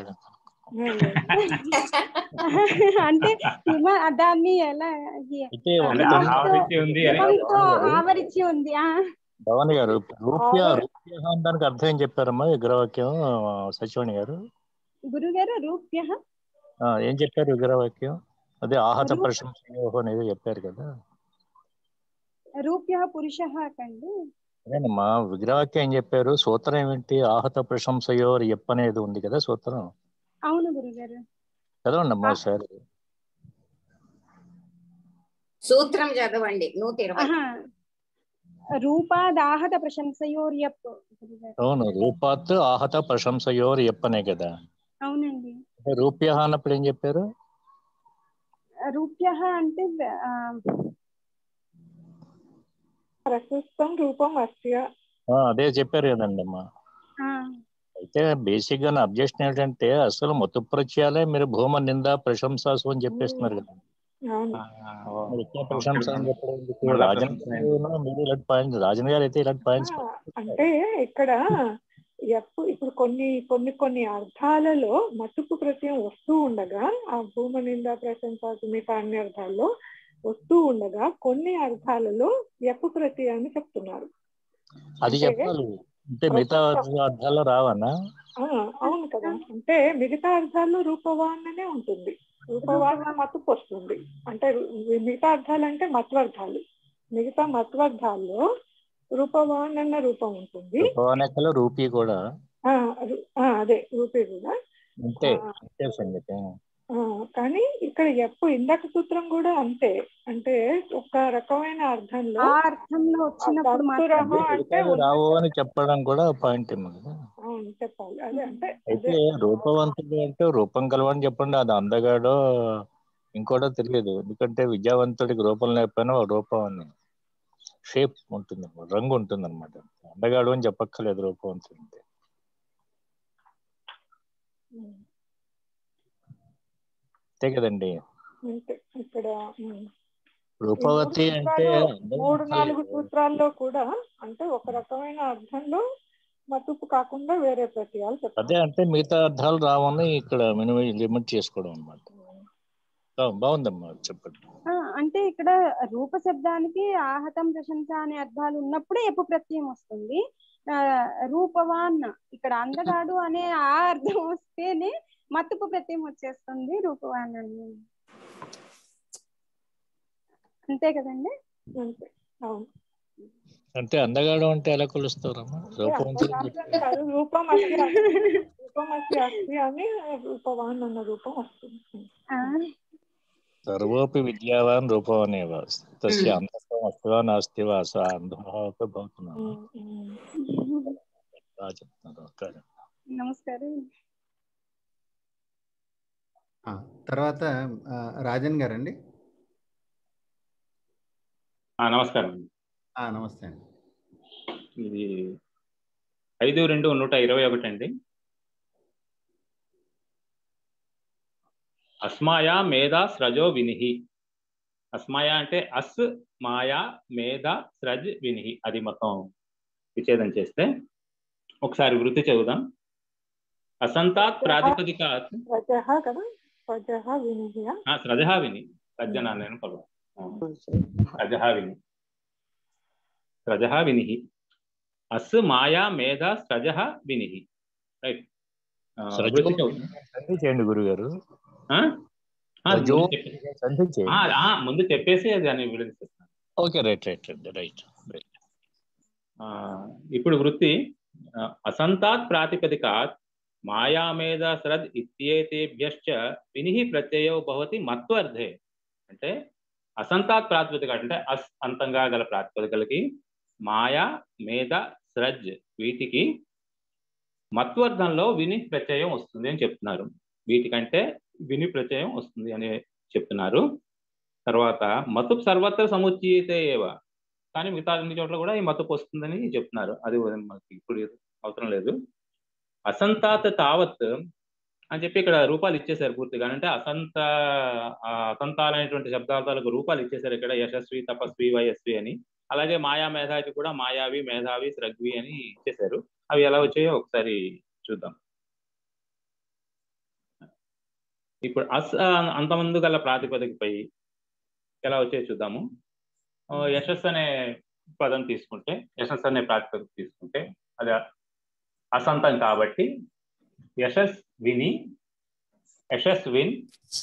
అంటే హిమ దాన్ని ఎలా ఈ-
అయితే
ఆ,
ఒకటి
హిమంతో-
ఆవరించి ఉంది అని
హిమంతో
భవాని గారు,
ఆవరించి ఉంది ఆ
భవాని గారు రూప్య
ఆవ-
రూప్య దానికి అర్థం ఏం చెప్పారమ్మా విగ్రహవాక్యం సచివాణి గారు
గురుగారు రూప్య
ఆ, ఏం చెప్పారు విగ్రహవాక్యం అదే ఆహత
రూప్-
ప్రశంసయోహో అనేది చెప్పారు కదా
రూప్య పురుష కండి
అదేనమ్మా విగ్రహవాక్యం ఏం చెప్పారు సూత్రం ఏమిటి ఆహత ప్రశంసయో ఎప్ అనేది ఉంది కదా సూత్రం
అవును గురుగారు
చదవండి అమ్మా ఒకసారి
సూత్రం చదవండి నూట ఇరవై
ఆహా. రూపాదాహత ప్రశంసయోర్యప్
అవును రూపాత్ ఆహత ప్రశంసయోర్ ఎప్పనే కదా
అవునండి
అంటే రూప్య అన్నప్పుడు ఏం చెప్పారు
రూప్య అంటే ఆ,
ప్రశస్తం రూపం అస్య
ఆ, అదే చెప్పారు కదండి అమ్మా
ఆ,
అయితే బేసిక్ గా నా అబ్జెక్షన్ ఏంటంటే అసలు మొత్తం ప్రత్యయాలే మీరు భూమ నింద ప్రశంసాసు అని చెప్పేస్తున్నారు కదా
అవును
మరి ఇక్కడ ప్రశంస అని చెప్పడం ఎందుకు?
మళ్ళా
రాజన్
ప్రశంస
గారు మీరు ఇలాంటి పాయింట్ రాజన్ గారు అయితే ఇలాంటి పాయింట్స్
ఆ, అంటే ఇక్కడ ఎప్పు- ఇప్పుడు కొన్ని కొన్ని కొన్ని అర్థాలలో మతుకు ప్రత్యయం వస్తూ ఉండగా ఆ భూమ నింద ప్రశంస మిగతా అన్ని అర్థాల్లో వస్తూ ఉండగా కొన్ని అర్థాలలో ఎప్పు ప్రత్యయాన్ని చెప్తున్నారు
అది
అంటే
చెప్పాలి అంటే మిగతా అర్థాల్లో రావన్నా
ఆ, అవును కదా అంటే మిగతా అర్థాల్లో రూపవాన్ అనే ఉంటుంది రూపవాన్ మతుకు వస్తుంది అంటే రు- మిగతా అర్థాలు అంటే మత్వర్థాలు మిగతా మత్వర్థాల్లో రూపవాన్ అన్న రూపం ఉంటుంది
పవనెక్కలో రూపీ కూడా
ఆ, రు- ఆ, అదే రూపే కూడా
అంతే
ఆ.
అంతే సంగతి
ఆ, కానీ ఇక్కడ ఎప్పు ఇందాక సూత్రం కూడా అంతే అంటే ఒక రకమైన అర్థంలో
ఆ అర్థంలో వచ్చినప్పుడు మాత్రం
దత్తురహ అంటే
మిగతావి రావు అని చెప్పడం కూడా పాయింట్ ఏమో కదా
అవును చెప్పాలి అదే అంటే
అయితే
అదే
రూపవంతుడు అంటే రూపం కలవని చెప్పండి అది అందగాడో ఇంకోటో తెలియదు ఎందుకంటే విద్యావంతుడికి రూపం లేకపోయినా ఒక రూపం అని షేప్ ఉంటుంది రంగు ఉంటుంది అనమాట అందగాడు అని చెప్పక్కర్లేదు రూపవంతుడు అంటే. అంతే కదండి
అంతే ఇక్కడ ఉమ్. ఈ మూడు
రూపవతి అంటే
సూత్రాలు
అందం
మూడు నాలుగు
అక్కర్లేదు.
సూత్రాల్లో కూడా అంటే ఒక రకమైన అర్థంలో మతుపు కాకుండా వేరే ప్రత్యయాలు
అదే
చెప్తారు
అంటే మిగతా అర్థాలు రావని ఇక్కడ మినిమం లిమిట్ చేసుకోవడం అనమాట బాగుందమ్మా చెప్పండి
ఆ, అంటే ఇక్కడ రూప శబ్దానికి ఆహతం ప్రశంస అనే అర్థాలు ఉన్నప్పుడే ఎప్పు ప్రత్యయం వస్తుంది ఆ, రూపవాన్ ఇక్కడ అందగాడు అనే ఆ అర్థం వస్తేనే మత్తుపు ప్రత్యయం వచ్చేస్తుంది రూపవాన్ అని అంతే కదండి
అంతే అవును
అంటే అందగాడు అంటే ఎలా కొలుస్తారమ్మా
అంటే
రూపవంతుడు
అంతకాలం కాదు రూపం అస్తి రూపం అస్తి అస్తి అని రూపవాన్ అన్న రూపం వస్తుంది
ఆ,
సర్వోపి విద్యావాన్ రూపమనేవ తస్య అంధత్వం అస్తివా నాస్తివా స అంధోపి భవతున్నాను
ఉమ్, ఉమ్.
చెప్తున్నారు ఓకే.
నమస్కారం
ఆ, తర్వాత ఆ, రాజన్ గారండి
ఆ, నమస్కారం
ఆ, నమస్తే అండి
ఇది ఐదు రెండు నూట ఇరవై ఒకటి అండి అస్మాయా మేధా స్రజో వినిహి అస్మాయా అంటే అస్ మాయా మేధ స్రజ్ వినిహి అది మొత్తం విచ్ఛేదం చేస్తే ఒకసారి వృత్తి చదువుదాం అసంతాత్ ప్రాతిపదికాత్
ప్రజహ కదా ప్రజహ వినియ
ఆ, స్రజహ విని సజ్జన నేను పలు స్రజహ విని స్రజహ వినిహి అస్ మాయా మేధ స్రజహ వినిహి రైట్
సరజో
వృత్తి చదువుదాం
సంధి చేయండి గురుగారు
ఆ? ఆ,
సరజో
ముందు చెప్పే-
సంధి
ఆ,
చేయండి
ఆ, ముందు చెప్పేసి దాన్ని విడదీసేస్తాను
okay right right right right right
ఆ, ఇప్పుడు వృత్తి ఆ, అసంతాత్ ప్రాతిపదికాత్ మాయామేధ శ్రద్ ఇత్యేతేభ్యశ్చ వినిహి ప్రత్యయో భవతి మత్వర్థే అంటే అసంతాత్ ప్రాతిపదిక అంటే అస్ అంతంగా గల ప్రాతిపదికలకి మాయా మేధ స్రజ్ వీటికి మత్వర్థంలో విని ప్రత్యయం వస్తుంది అని చెప్తున్నారు వీటికంటే విని ప్రత్యయం వస్తుంది అని చెప్తున్నారు తర్వాత మతు సర్వత్ర సముచ్చీతే ఏవ కానీ మిగతా అన్ని చోట్ల కూడా ఈ మతపు వస్తుందని చెప్తున్నారు అది మనకి ఇప్పుడు అవసరం లేదు అసంతాత్ తావత్ అని చెప్పి ఇక్కడ రూపాలు ఇచ్చేశారు పూర్తిగా అంటే అసంత ఆ, అసంతాలైనటువంటి శబ్దార్థాలకు రూపాలు ఇచ్చేశారు ఇక్కడ యశస్వి తపస్వి వయస్వి అని అలాగే మాయా మేధాకి కూడా మాయావి మేధావి స్రగ్వి అని ఇచ్చేశారు అవి ఎలా వచ్చాయో ఒకసారి చూద్దాం ఇప్పుడు అస్ ఆ, అంతమందు గల ప్రాతిపదికపై ఎలా వచ్చాయో చూద్దాము ఆ, యశస్ అనే పదం తీసుకుంటే యశస్ అనే ప్రాతిపదిక తీసుకుంటే అది అసంతం కాబట్టి యశస్ విని యశస్ విన్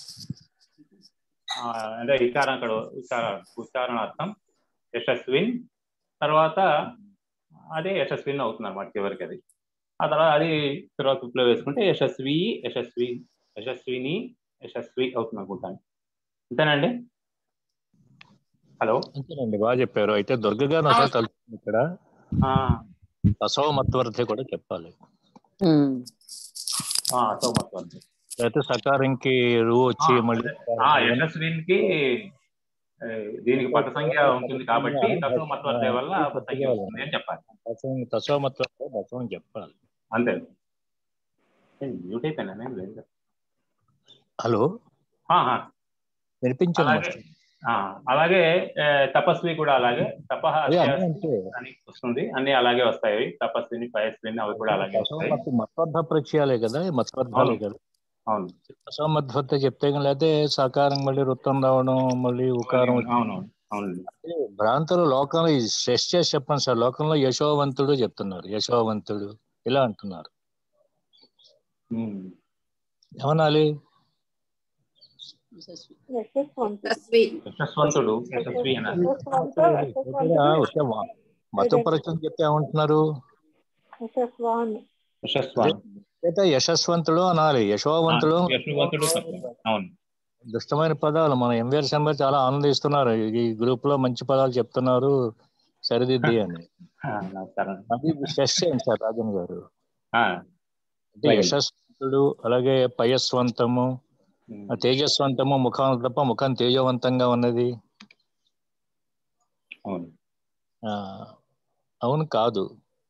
ఆ, అంటే ఇకారం అక్కడ ఉచ్చార ఉచ్చారణార్థం యశస్విన్ తర్వాత అదే యశస్విన్ అవుతుంది అనమాట చివరికి అది ఆ తర్వాత అది తర్వాత ఉప్పులో వేసుకుంటే యశస్వి యశస్వి యశస్విని యశస్వి అవుతుంది అనుకుంటాను అంతేనండి హలో
అంతేనండి బాగా చెప్పారు అయితే దుర్గ గారు ఒకసారి తలుచుకుంది ఇక్కడ అసవ మత్వర్ధి కూడా చెప్పాలి
అసోమత్వం
అయితే సకారంకి రూ వచ్చి మళ్ళీ
యశస్వినికి ఏ, దీనికి పద సంఖ్య ఉంటుంది కాబట్టి తసోమత్వర్ధ వల్ల పద సంఖ్య వస్తుంది అని చెప్పాలి
తసవ మత్వర్ధి దశవం చెప్పాలి
అంతే మ్యూట్ అయిపోయినా నేను లేదు
హలో
ఆ, ఆ.
వినిపించండి
అలాగే
మాస్టర్.
ఆ, అలాగే ఏ, తపస్వి కూడా అలాగే తపహ
అదే అన్నీ
అత్యాస్వి
అంతే.
అని వస్తుంది అన్ని అలాగే వస్తాయి తపస్విని పయస్విని అవి కూడా అలాగే
దశవ
వస్తాయి
మత్- మత్వర్ధ ప్రత్యయాలే కదా మత్వర్ధాలే
అవును.
కదా
అవును
దశవ మధ్వర్ధ చెప్తే కానీ లేకపోతే సాకారం మళ్ళీ వృత్తం రావడం మళ్ళీ ఉకారం
అవును అవును
అదే భ్రాంతులు లోకంలో ఈ స్ట్రెస్ చేసి చెప్పండి సార్ లోకంలో యశోవంతుడు చెప్తున్నారు యశోవంతుడు ఇలా అంటున్నారు ఏమనాలి
యశస్వంతుడు యశస్వి అనాలి
ఇక్కడ ఒక మ- మతపరచం చెప్తే ఏమంటున్నారు
యశస్వాన్
యశస్వాన్
అయితే యశస్వంతుడు అనాలి యశోవంతుడు
యశస్వంతుడు తప్ప. అవును
దుష్టమైన పదాలు మన ఎంవీఆర్ శంబర్ చాలా ఆనందిస్తున్నారు ఈ గ్రూప్ లో మంచి పదాలు చెప్తున్నారు సరిదిద్ది అని
ఆ, నమస్కారం
అది స్ట్రెస్ చేయండి సార్ రాజన్ గారు
ఆ,
అంటే
అలాగే.
యశస్వంతుడు అలాగే పయస్వంతము ఆ తేజస్వంతము ముఖం తప్ప ముఖం తేజవంతంగా ఉన్నది
అవును
ఆ, అవును కాదు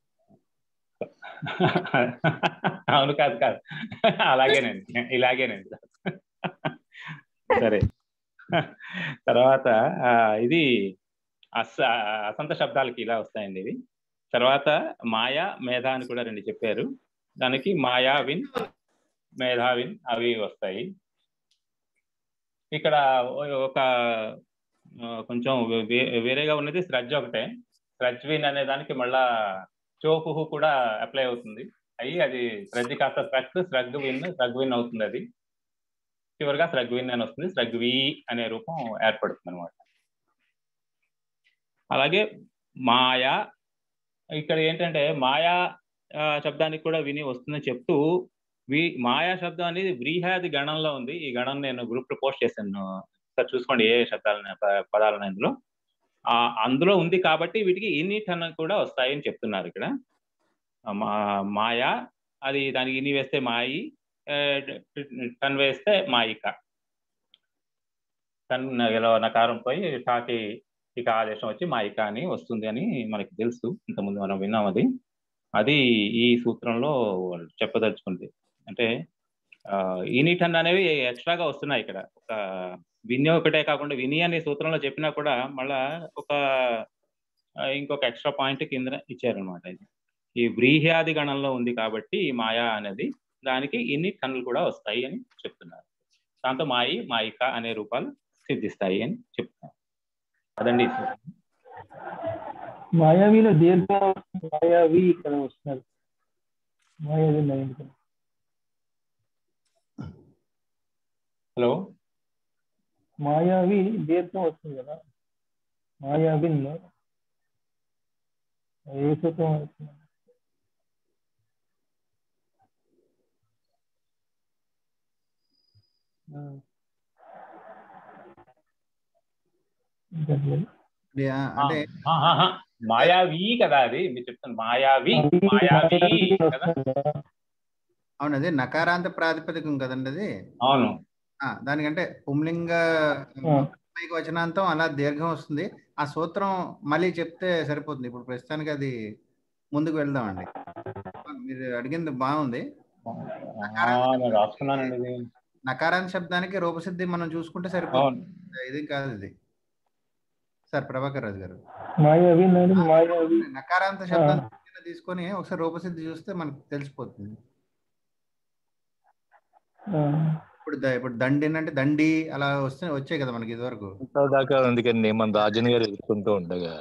అవును కాదు కాదు అలాగేనండి ఇలాగేనండి సరే తర్వాత ఆ, ఇది అస అసంత శబ్దాలకి ఇలా వస్తాయండి ఇవి తర్వాత మాయా మేధ అని కూడా రెండు చెప్పారు దానికి మాయా విన్ మేధావిన్ అవి వస్తాయి ఇక్కడ ఒక ఆ, కొంచెం వే- వేరేగా ఉన్నది స్రజ్ ఒకటే స్రజ్విన్ అనే దానికి మళ్ళా చోపుహు కూడా అప్లై అవుతుంది అయ్యి అది స్రజ్ కాస్త స్రగ్ స్రగ్ విన్ స్రగ్ విన్ అవుతుంది అది చివరిగా స్రగ్ విన్ అని వస్తుంది స్రగ్ వి అనే రూపం ఏర్పడుతుంది అనమాట అలాగే మాయా ఇక్కడ ఏంటంటే మాయా ఆ, శబ్దానికి కూడా విని వస్తుందని చెప్తూ వి మాయా శబ్దం అనేది వ్రీహాది గణంలో ఉంది ఈ గణం నేను గ్రూప్ లో పోస్ట్ చేశాను సార్ చూసుకోండి ఏ శబ్దాలు పదాలు ఇందులో ఆ అందులో ఉంది కాబట్టి వీటికి ఇన్నిట్ అన్న కూడా వస్తాయని చెప్తున్నారు ఇక్కడ ఆ, మా- మాయా అది దానికి ఇన్ని వేస్తే మాయి ఆ, టన్ వేస్తే మాయిక టన్ ఇలా నకారం పోయి టాకి ఇక ఆదేశం వచ్చి మాయిక అని వస్తుంది అని మనకి తెలుసు ఇంతకుముందు మనం విన్నాం అది అది ఈ సూత్రంలో చెప్పదలుచుకుంది అంటే యూనిట్ అన్ అనేవి ఎక్స్ట్రాగా వస్తున్నాయి ఇక్కడ ఒక విని ఒకటే కాకుండా విని అనే సూత్రంలో చెప్పినా కూడా మళ్ళా ఒక ఆ, ఇంకొక ఎక్స్ట్రా పాయింట్ కింద ఇచ్చారనమాట ఇది ఈ వ్రీహ్యాది గణంలో ఉంది కాబట్టి ఈ మాయా అనేది దానికి ఇన్ని టన్నులు కూడా వస్తాయి అని చెప్తున్నారు దాంతో మాయి మాయిక అనే రూపాలు సిద్ధిస్తాయి అని చెప్తున్నారు అదండి ఈ సూత్రం.
మాయావిలో దీర్ఘ మాయావి ఇక్కడ వస్తున్నారు మాయావి నైన్ కదా.
హలో
మాయావి దీర్ఘం వస్తుంది కదా మాయావిన్ ఏ సూత్రం వస్తుంది ఇంకా లేదు.
ఇది, ఆ, అంటే
ఆ, ఆ, ఆ, మాయావి కదా అది మీరు చెప్తాను మాయావి మాయావి కదా
అవును అది నకారాంత ప్రాతిపదికం కదండి అది
అవును
ఆ, దానికంటే పుంలింగ మాధ్యమిక వచనాంతం అలా దీర్ఘం వస్తుంది ఆ సూత్రం మళ్ళీ చెప్తే సరిపోతుంది ఇప్పుడు ప్రస్తుతానికి అది ముందుకు వెళ్దామండి మీరు అడిగింది బాగుంది
ఆ, నేను రాసుకున్నానండి ఇది
నకారాంత శబ్దానికి రూపసిద్ధి మనం చూసుకుంటే సరిపోతుంది ఇది కాదు ఇది సార్ ప్రభాకర్ రాజు గారు
మాయావి నాడు మాయావి
నకారాంత శబ్దం కింద తీసుకొని ఒకసారి రూపసిద్ధి చూస్తే మనకు తెలిసిపోతుంది
ఆ,
ఇప్పుడు ద- ఇప్పుడు దండిన్ అంటే దండి అలా వస్తే వచ్చాయి కదా మనకి ఇదివరకు
దాకా అందుకని మన రాజన్ గారు ఎదుర్కొంటూ ఉండగా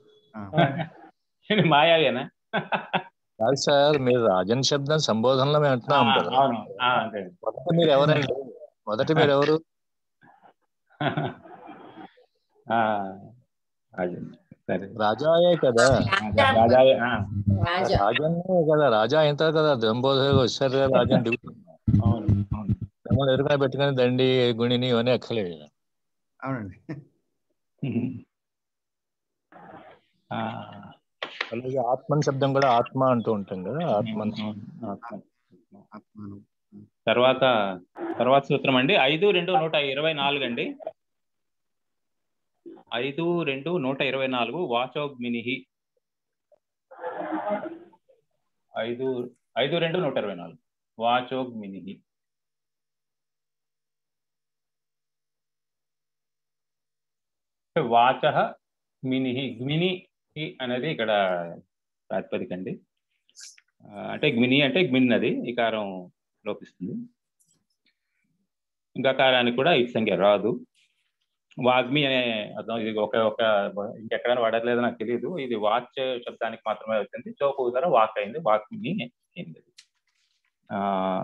ఇది మాయావేనా
కాదు సార్ మీరు రాజన్ శబ్దం సంబోధనలో మేము అంటున్నాం
ఆ,
కదా
అవును ఆ, అంతే
మొదట మీరు ఎవరండి మొదట మీరు ఎవరు
ఆ, అది సరే
రాజాయే కదా
రాజావే ఆ,
రాజా
రాజన్నే కదా రాజా అయిన తర్వాత కదా దంబోధ వచ్చారు రాజన్ దిగుతున్నారు
అవును అవును
మిమ్మల్ని ఎదురుగా పెట్టుకుని దండి గుణిని ఇవన్నీ ఎక్కలేదు
అవునండి
ఆ, అలాగే ఆత్మన్ శబ్దం కూడా ఆత్మ అంటూ ఉంటాం కదా ఆత్మన్
ఆత్మను
తర్వాత తర్వాత సూత్రం అండి ఐదు రెండు నూట ఇరవై నాలుగు అండి ఐదు రెండు నూట ఇరవై నాలుగు వాచోగ్మిని ఐదు ఐదు రెండు నూట ఇరవై నాలుగు వాచోగ్మిని వాచ మిని గ్మిని అనేది ఇక్కడ ప్రాతిపదిక అండి ఆ, అంటే గ్మిని అంటే గ్మిన్ అది ఇకారం లోపిస్తుంది గకారానికి కూడా ఈ సంఖ్య రాదు వాగ్మి అనే అర్థం ఇది ఒక ఒక ఇంకెక్కడైనా వాడట్లేదో నాకు తెలియదు ఇది వాచ్ శబ్దానికి మాత్రమే వచ్చింది చోపు ధర వాక్ అయింది వాగ్మి అయింది ఆ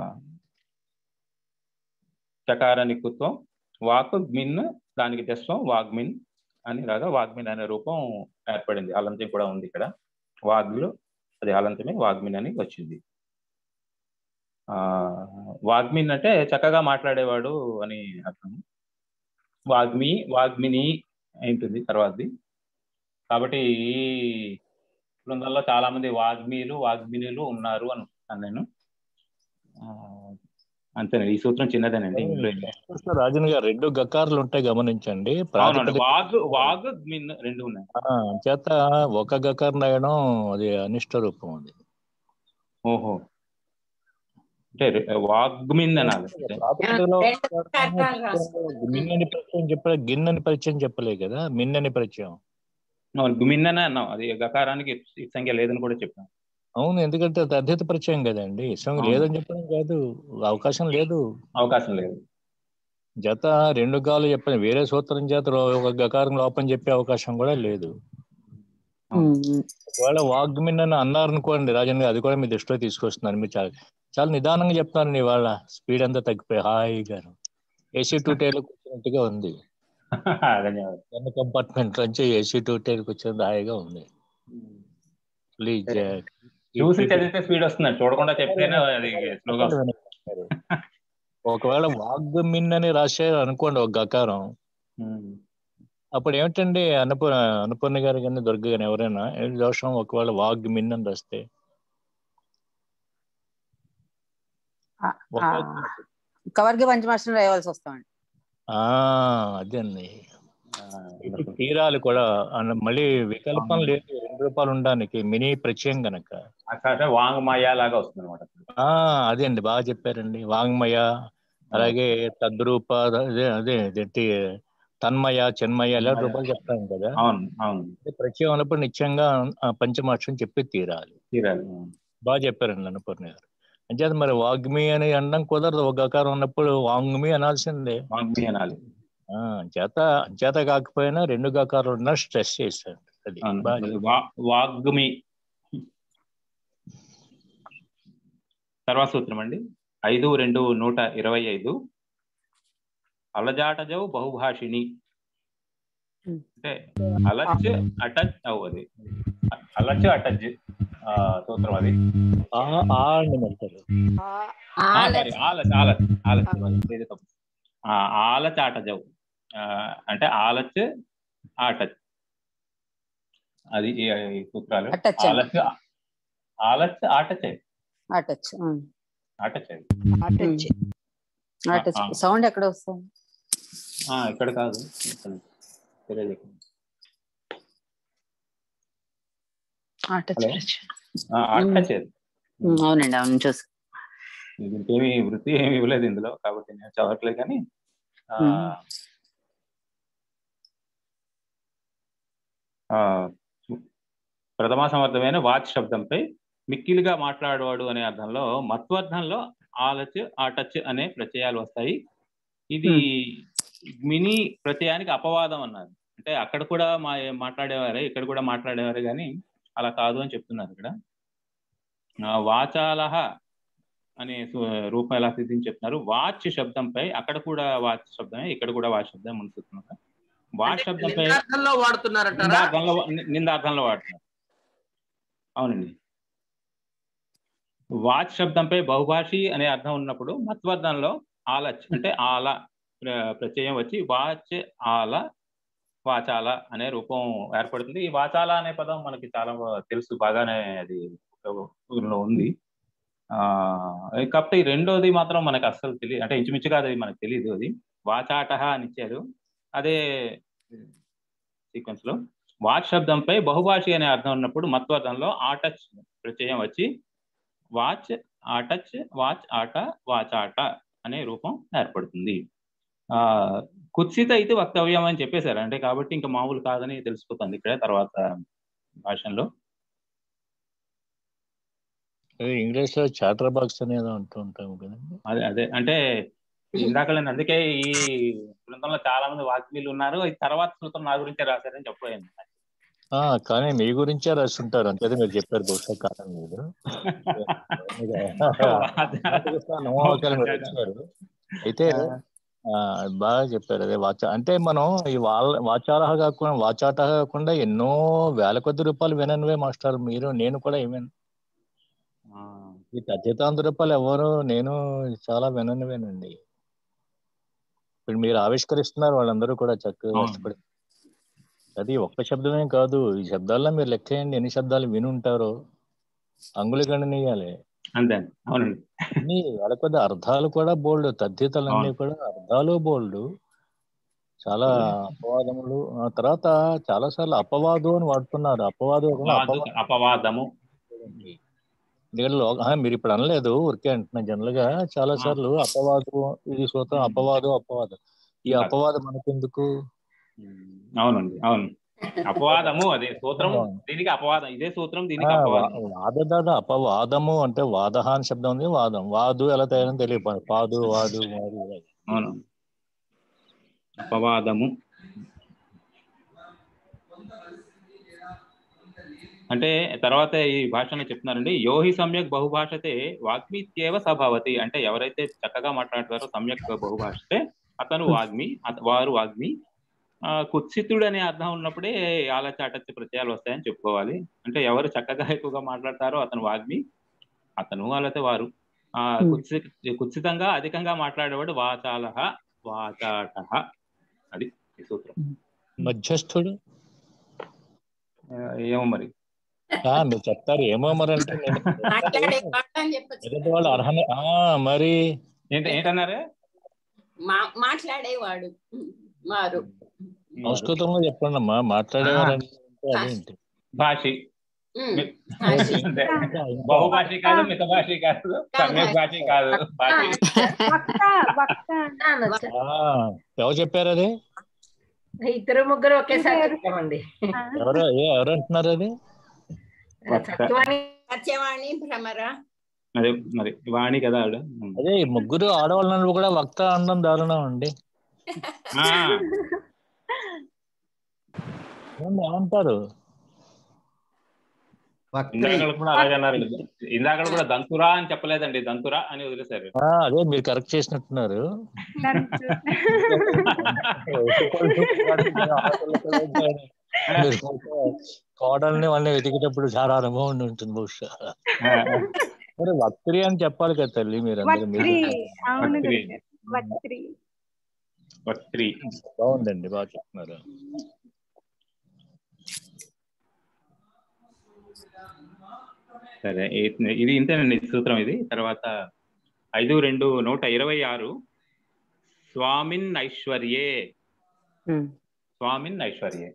చకారానికి కుత్వం వాక్ గ్మిన్ దానికి తెస్వం వాగ్మిన్ అని రాగా వాగ్మిన్ అనే రూపం ఏర్పడింది హలంతం కూడా ఉంది ఇక్కడ వాగ్లు అది హలంతమే వాగ్మిన్ అని వచ్చింది ఆ వాగ్మిన్ అంటే చక్కగా మాట్లాడేవాడు అని అర్థం వాగ్మి వాగ్మిని ఉంటుంది తర్వాతది కాబట్టి ఈ బృందంలో చాలా మంది వాగ్మీలు వాగ్మినులు ఉన్నారు అనుకుంటున్నాను నేను ఆ, అంతేనండి ఈ సూత్రం చిన్నదేనండి ఇందులో ఏం లేదు.
రాజన్ గారు రెండు గకారులు ఉంటాయి గమనించండి
అవునండి
ప్రాతిపదిక
వాగ్ వాగ్ మిన్ రెండు ఉన్నాయి
ఆ, చేత ఒక గకారం రాయడం అది అనిష్ట రూపం అది
ఓహో అంటే రె- వాగ్మిన్ అనాలి
ప్రాతిపదికలో
రెండు రకాలు రాసుకో.
మిన్ అని పరిచయం చెప్పలే గిన్ అని పరిచయం చెప్పలే కదా మిన్ అని పరిచయం
అవును, గుమిన్ అనే అన్నాం అది గకారానికి ఈ సంఖ్య లేదని కూడా చెప్పాం
అవును ఎందుకంటే అది అద్భుత పరిచయం కదండి ఇష్టం
అవును.
లేదని చెప్పడం కాదు అవకాశం లేదు
అవకాశం లేదు
జత రెండు గాలు చెప్పని వేరే సూత్రం చేత రో- ఒక గకారం లోపం చెప్పే అవకాశం కూడా లేదు ఒకవేళ వాగ్మిన్ అని అన్నారు అనుకోండి రాజన్ గారు అది కూడా మీ దృష్టిలో తీసుకొస్తున్నాను మీరు చాలా చాలా నిదానంగా చెప్తున్నారండి ఇవాళ స్పీడ్ అంతా తగ్గిపోయి హాయిగా ఏసీ టూ టైర్ కూర్చున్నట్టుగా ఉంది
ధన్యవాదాలు
రెండు కంపార్ట్మెంట్ నుంచి ఏసీ టూ టైర్ కూర్చున్నది హాయిగా ఉంది ప్లీజ్
చూసి చదివితే స్పీడ్ వస్తుంది చూడకుండా చెప్తేనే అది స్లోగా వస్తుంది
ఒకవేళ వాగ్మిన్ అని రాశారు అనుకోండి ఒక గకారం
ఉమ్.
అప్పుడు ఏమిటండి అన్నపూర్ణ అన్నపూర్ణ గారు కానీ దుర్గ గాని ఎవరైనా ఏం దోషం ఒకవేళ వాగ్ మిన్ అని రాస్తే ఒక-
కవర్కి పంచమాష్టం రాయవలసి వస్తామండి
ఆ అదండి ఇది తీరాలు కూడా అన్న- మళ్ళీ వికల్పం లేదు రెండు రూపాయలు ఉండడానికి మినీ ప్రత్యయం గనక
అంటే వాంగ్మయ లాగా వస్తుంది అనమాట
ఆ అదే అండి బాగా చెప్పారండి వాంగ్మయ అలాగే తద్రూప అదే అదే అదేంటి తన్మయ చెన్మయ ఇలాంటి రూపాయలు చెప్తాం కదా
అవును అవును
ప్రత్యయం అన్నప్పుడు నిత్యంగా ఆ పంచమాక్షరం చెప్పి తీరాలి
తీరాలి
బాగా చెప్పారండి అన్నపూర్ణ గారు అంచేత మరి వాగ్మి అని అనడం కుదరదు ఒక అకారం ఉన్నప్పుడు వాంగ్మి అనాల్సిందే
వాంగ్మి అనాలి
ఆ, చేత చేత కాకపోయినా రెండు గకారాలు ఉన్నా స్ట్రెస్ చేశారు అది
అవును.
బాగా
వా- వాగ్మి తర్వాత సూత్రం అండి ఐదు రెండు నూట ఇరవై ఐదు అలజాటజౌ బహుభాషిణి అంటే అలచ్ అటచ్ అవు అది అలచ్ అటచ్ ఆ, సూత్రం అది
ఆ ఆ అని అంటారు
ఆ, సారీ, ఆలచ్ ఆలచ్ ఆలచ్ ఇది తప్పు ఆ, ఆలచ్ ఆటజౌ ఆ, అంటే ఆలచ్ ఆటచ్ అది ఈ ఈ సూత్రాలు
అటచ్ అండి.
ఆలచ్ ఆలచ్ ఆటచ్
అటచ్
ఆటచ్ అది
అటచ్
ఆ, ఆ.
సౌండ్ ఎక్కడ వస్తుంది
ఆ, ఇక్కడ కాదు ఇక్కడ. తెలియదు ఇక్కడ.
అటచ్
హలో ఆ, ఆటచ్ అది.
అవునండి అవును చూసి
దీనికి ఏమి వృత్తి ఏమి ఇవ్వలేదు ఇందులో కాబట్టి నేను చదవట్లేదు కానీ ఆ,
మ్మ్.
ఆ, ప్రథమ సమర్థమైన వాచ్ శబ్దంపై మిక్కిలిగా మాట్లాడేవాడు అనే అర్థంలో మత్వర్థంలో ఆలచ్ ఆటచ్ అనే ప్రత్యయాలు వస్తాయి ఇది మినీ ప్రత్యయానికి అపవాదం అన్నారు అంటే అక్కడ కూడా మా మాట్లాడేవారే ఇక్కడ కూడా మాట్లాడేవారే కానీ అలా కాదు అని చెప్తున్నారు ఇక్కడ ఆ, వాచాలహ అనే సు- రూపం ఎలా సిద్ధించి చెప్తున్నారు వాచ్ శబ్దంపై అక్కడ కూడా వాచ్ శబ్దమే ఇక్కడ కూడా వాచ్ శబ్దం అనుకుంటున్నారు వాచ్ శబ్దంపై
నిందార్థంలో వాడుతున్నారంటారా
నిందార్థంలో ని- నిందార్థంలో వాడుతున్నారు అవునండి వాచ్ శబ్దంపై బహుభాషి అనే అర్థం ఉన్నప్పుడు మత్వర్ధంలో ఆలచ్ అంటే ఆల ప్ర- ప్రత్యయం వచ్చి వాచ్ ఆల వాచాల అనే రూపం ఏర్పడుతుంది ఈ వాచాల అనే పదం మనకి చాలా తెలుసు బాగానే అది ఉపయోగంలో ఉంది ఆ కాకపోతే ఈ రెండోది మాత్రం మనకు అస్సలు తెలియదు అంటే ఇంచుమించుగా అది మనకు తెలియదు అది వాచాటహ అని ఇచ్చారు అదే సీక్వెన్స్ లో వాచ్ శబ్దంపై బహుభాషి అనే అర్థం ఉన్నప్పుడు మత్వర్థంలో ఆటచ్ ప్రత్యయం వచ్చి వాచ్ ఆటచ్ వాచ్ ఆట వాచాట అనే రూపం ఏర్పడుతుంది ఆ కుత్సిత అయితే వక్తవ్యం అని చెప్పేశారు అంటే కాబట్టి ఇంకా మామూలు కాదని తెలిసిపోతుంది ఇక్కడ తర్వాత భాషలో
ఇంగ్లీష్ లో చాటర్ బాక్స్ అనేది అంటూ ఉంటాము కదండి
అదే అదే అంటే ఇందాక నేను అందుకే ఈ బృందంలో చాలా మంది వాగ్మీలు ఉన్నారు ఈ తర్వాత సూత్రం నా గురించే రాశారని చెప్పలేదు
ఆ కానీ మీ గురించే రాసి ఉంటారు అంతే మీరు చెప్పారు బహుశా కారణం లేదు నమ్మకాలు మీరు వచ్చారు అయితే ఆ, బాగా చెప్పారు అదే వాచ అంటే మనం ఈ వాళ్ళ వాచాలహ కాకుండా వాచాట కాకుండా ఎన్నో వేల కొద్ది రూపాయలు విననివే మాస్టర్ మీరు నేను కూడా ఏమేను ఈ తద్దితాంత రూపాయలు ఎవరు నేను చాలా విననివేనండి ఇప్పుడు మీరు ఆవిష్కరిస్తున్నారు వాళ్ళందరూ కూడా చక్కగా
అవును.
కష్టపడి అది ఒక్క శబ్దమే కాదు ఈ శబ్దాల్లో మీరు లెక్కేయండి ఎన్ని శబ్దాలు విని ఉంటారో అంగుళి గణనీయాలే
అంతే అవునండి
అన్ని వాళ్ళ కొద్ది అర్థాలు కూడా బోల్డ్ తద్దితాలన్నీ కూడా అర్థాలు బోల్డ్ చాలా అపవాదములు ఆ తర్వాత చాలా సార్లు అపవాదు అని వాడుతున్నారు అపవాదు కాకుండా
వాదు,
అపవాదం
అపవాదము
ఎందుకంటే లో- ఆ, మీరు ఇప్పుడు అనలేదు ఊరికే అంటున్నా జనరల్ గా చాలా సార్లు అపవాదు ఇది సూత్రం అపవాదు అపవాదం ఈ అపవాదం మనకెందుకు
అవునండి అవును అపవాదము అదే సూత్రం దీనికి అపవాదం ఇదే సూత్రం దీనికి అపవాదం
వాదదాద అపవాదము అంటే వాదహ అని శబ్దం ఉంది వాదం వాదు ఎలా తయారని తెలియదు పాదు వాదు వాదు
అవును అపవాదము అంటే తర్వాత ఈ భాషను చెప్తున్నారండి యోహి సమ్యక్ బహుభాషతే వాగ్మిత్యేవ సభావతి అంటే ఎవరైతే చక్కగా మాట్లాడతారో సమ్యక్ బహుభాషతే అతను వాగ్మి అత- వారు వాగ్మి ఆ, కుత్సితుడు అనే అర్థం ఉన్నప్పుడే ఆలచాటత్య ప్రత్యయాలు వస్తాయని చెప్పుకోవాలి అంటే ఎవరు చక్కగా ఎక్కువగా మాట్లాడతారో అతను వాగ్మి అతను వాళ్ళతే వారు ఆ కుత్సి కుత్సితంగా అధికంగా మాట్లాడేవాడు వాచాలహ వాచాట అది ఈ సూత్రం
మధ్యస్థుడు
ఆ, ఏమో మరి
ఆ, మీరు చెప్తారు ఏమో మరి అంటే నేను
మాట్లాడే మాట అని చెప్పచ్చు
ఎదుటి వాళ్ళు అర్హన ఆ, మరి
ఏంట ఏంటన్నారు
మా- మాట్లాడేవాడు వారు
సంస్కృతంలో చెప్పండి అమ్మా మాట్లాడేవారంటే అదేంటి
భాషి
ఉమ్.
అంతే. బహుభాషి కాదు మిత భాషి కాదు సమ్యక్ భాషి కాదు భాషి
వక్త వక్త
ఆ, ఎవరు చెప్పారు అది
ఇద్దరు ముగ్గురు ఒకేసారి చెప్తామండి
ఎవరు ఏ ఎవరు అంటున్నారు అది
సత్యవాణి
సత్యవాణి భ్రమర
అదే మరి వాణి కదా ఆవిడ
అదే ఈ ముగ్గురు ఆడవాళ్ళని కూడా వక్త అనడం దారుణం అండి
ఆ,
ఏమండి, ఏమంటారు
ఇందాక కూడా అలాగే అన్నారు ఇందాక కూడా దంతురా అని చెప్పలేదండి దంతురా అని వదిలేశారు
ఆ, అదే మీరు కరెక్ట్ చేసినట్టున్నారు మీరు కోడల్ని వాళ్ళని వెతికేటప్పుడు చాలా అనుభవం ఉండి ఉంటుంది బహుశా మరి వక్త్రి అని చెప్పాలి కదా తల్లి మీరు అందరూ
వక్త్రి అవును
వక్త్రి.
గురుగారు. వక్త్రి
వక్త్రి
బాగుందండి బాగా చెప్తున్నారు
సరే ఈ- ఇది ఇంతేనండి సూత్రం ఇది తర్వాత ఐదు రెండు నూట ఇరవై ఆరు స్వామిన్ ఐశ్వర్యే స్వామిన్ ఐశ్వర్యే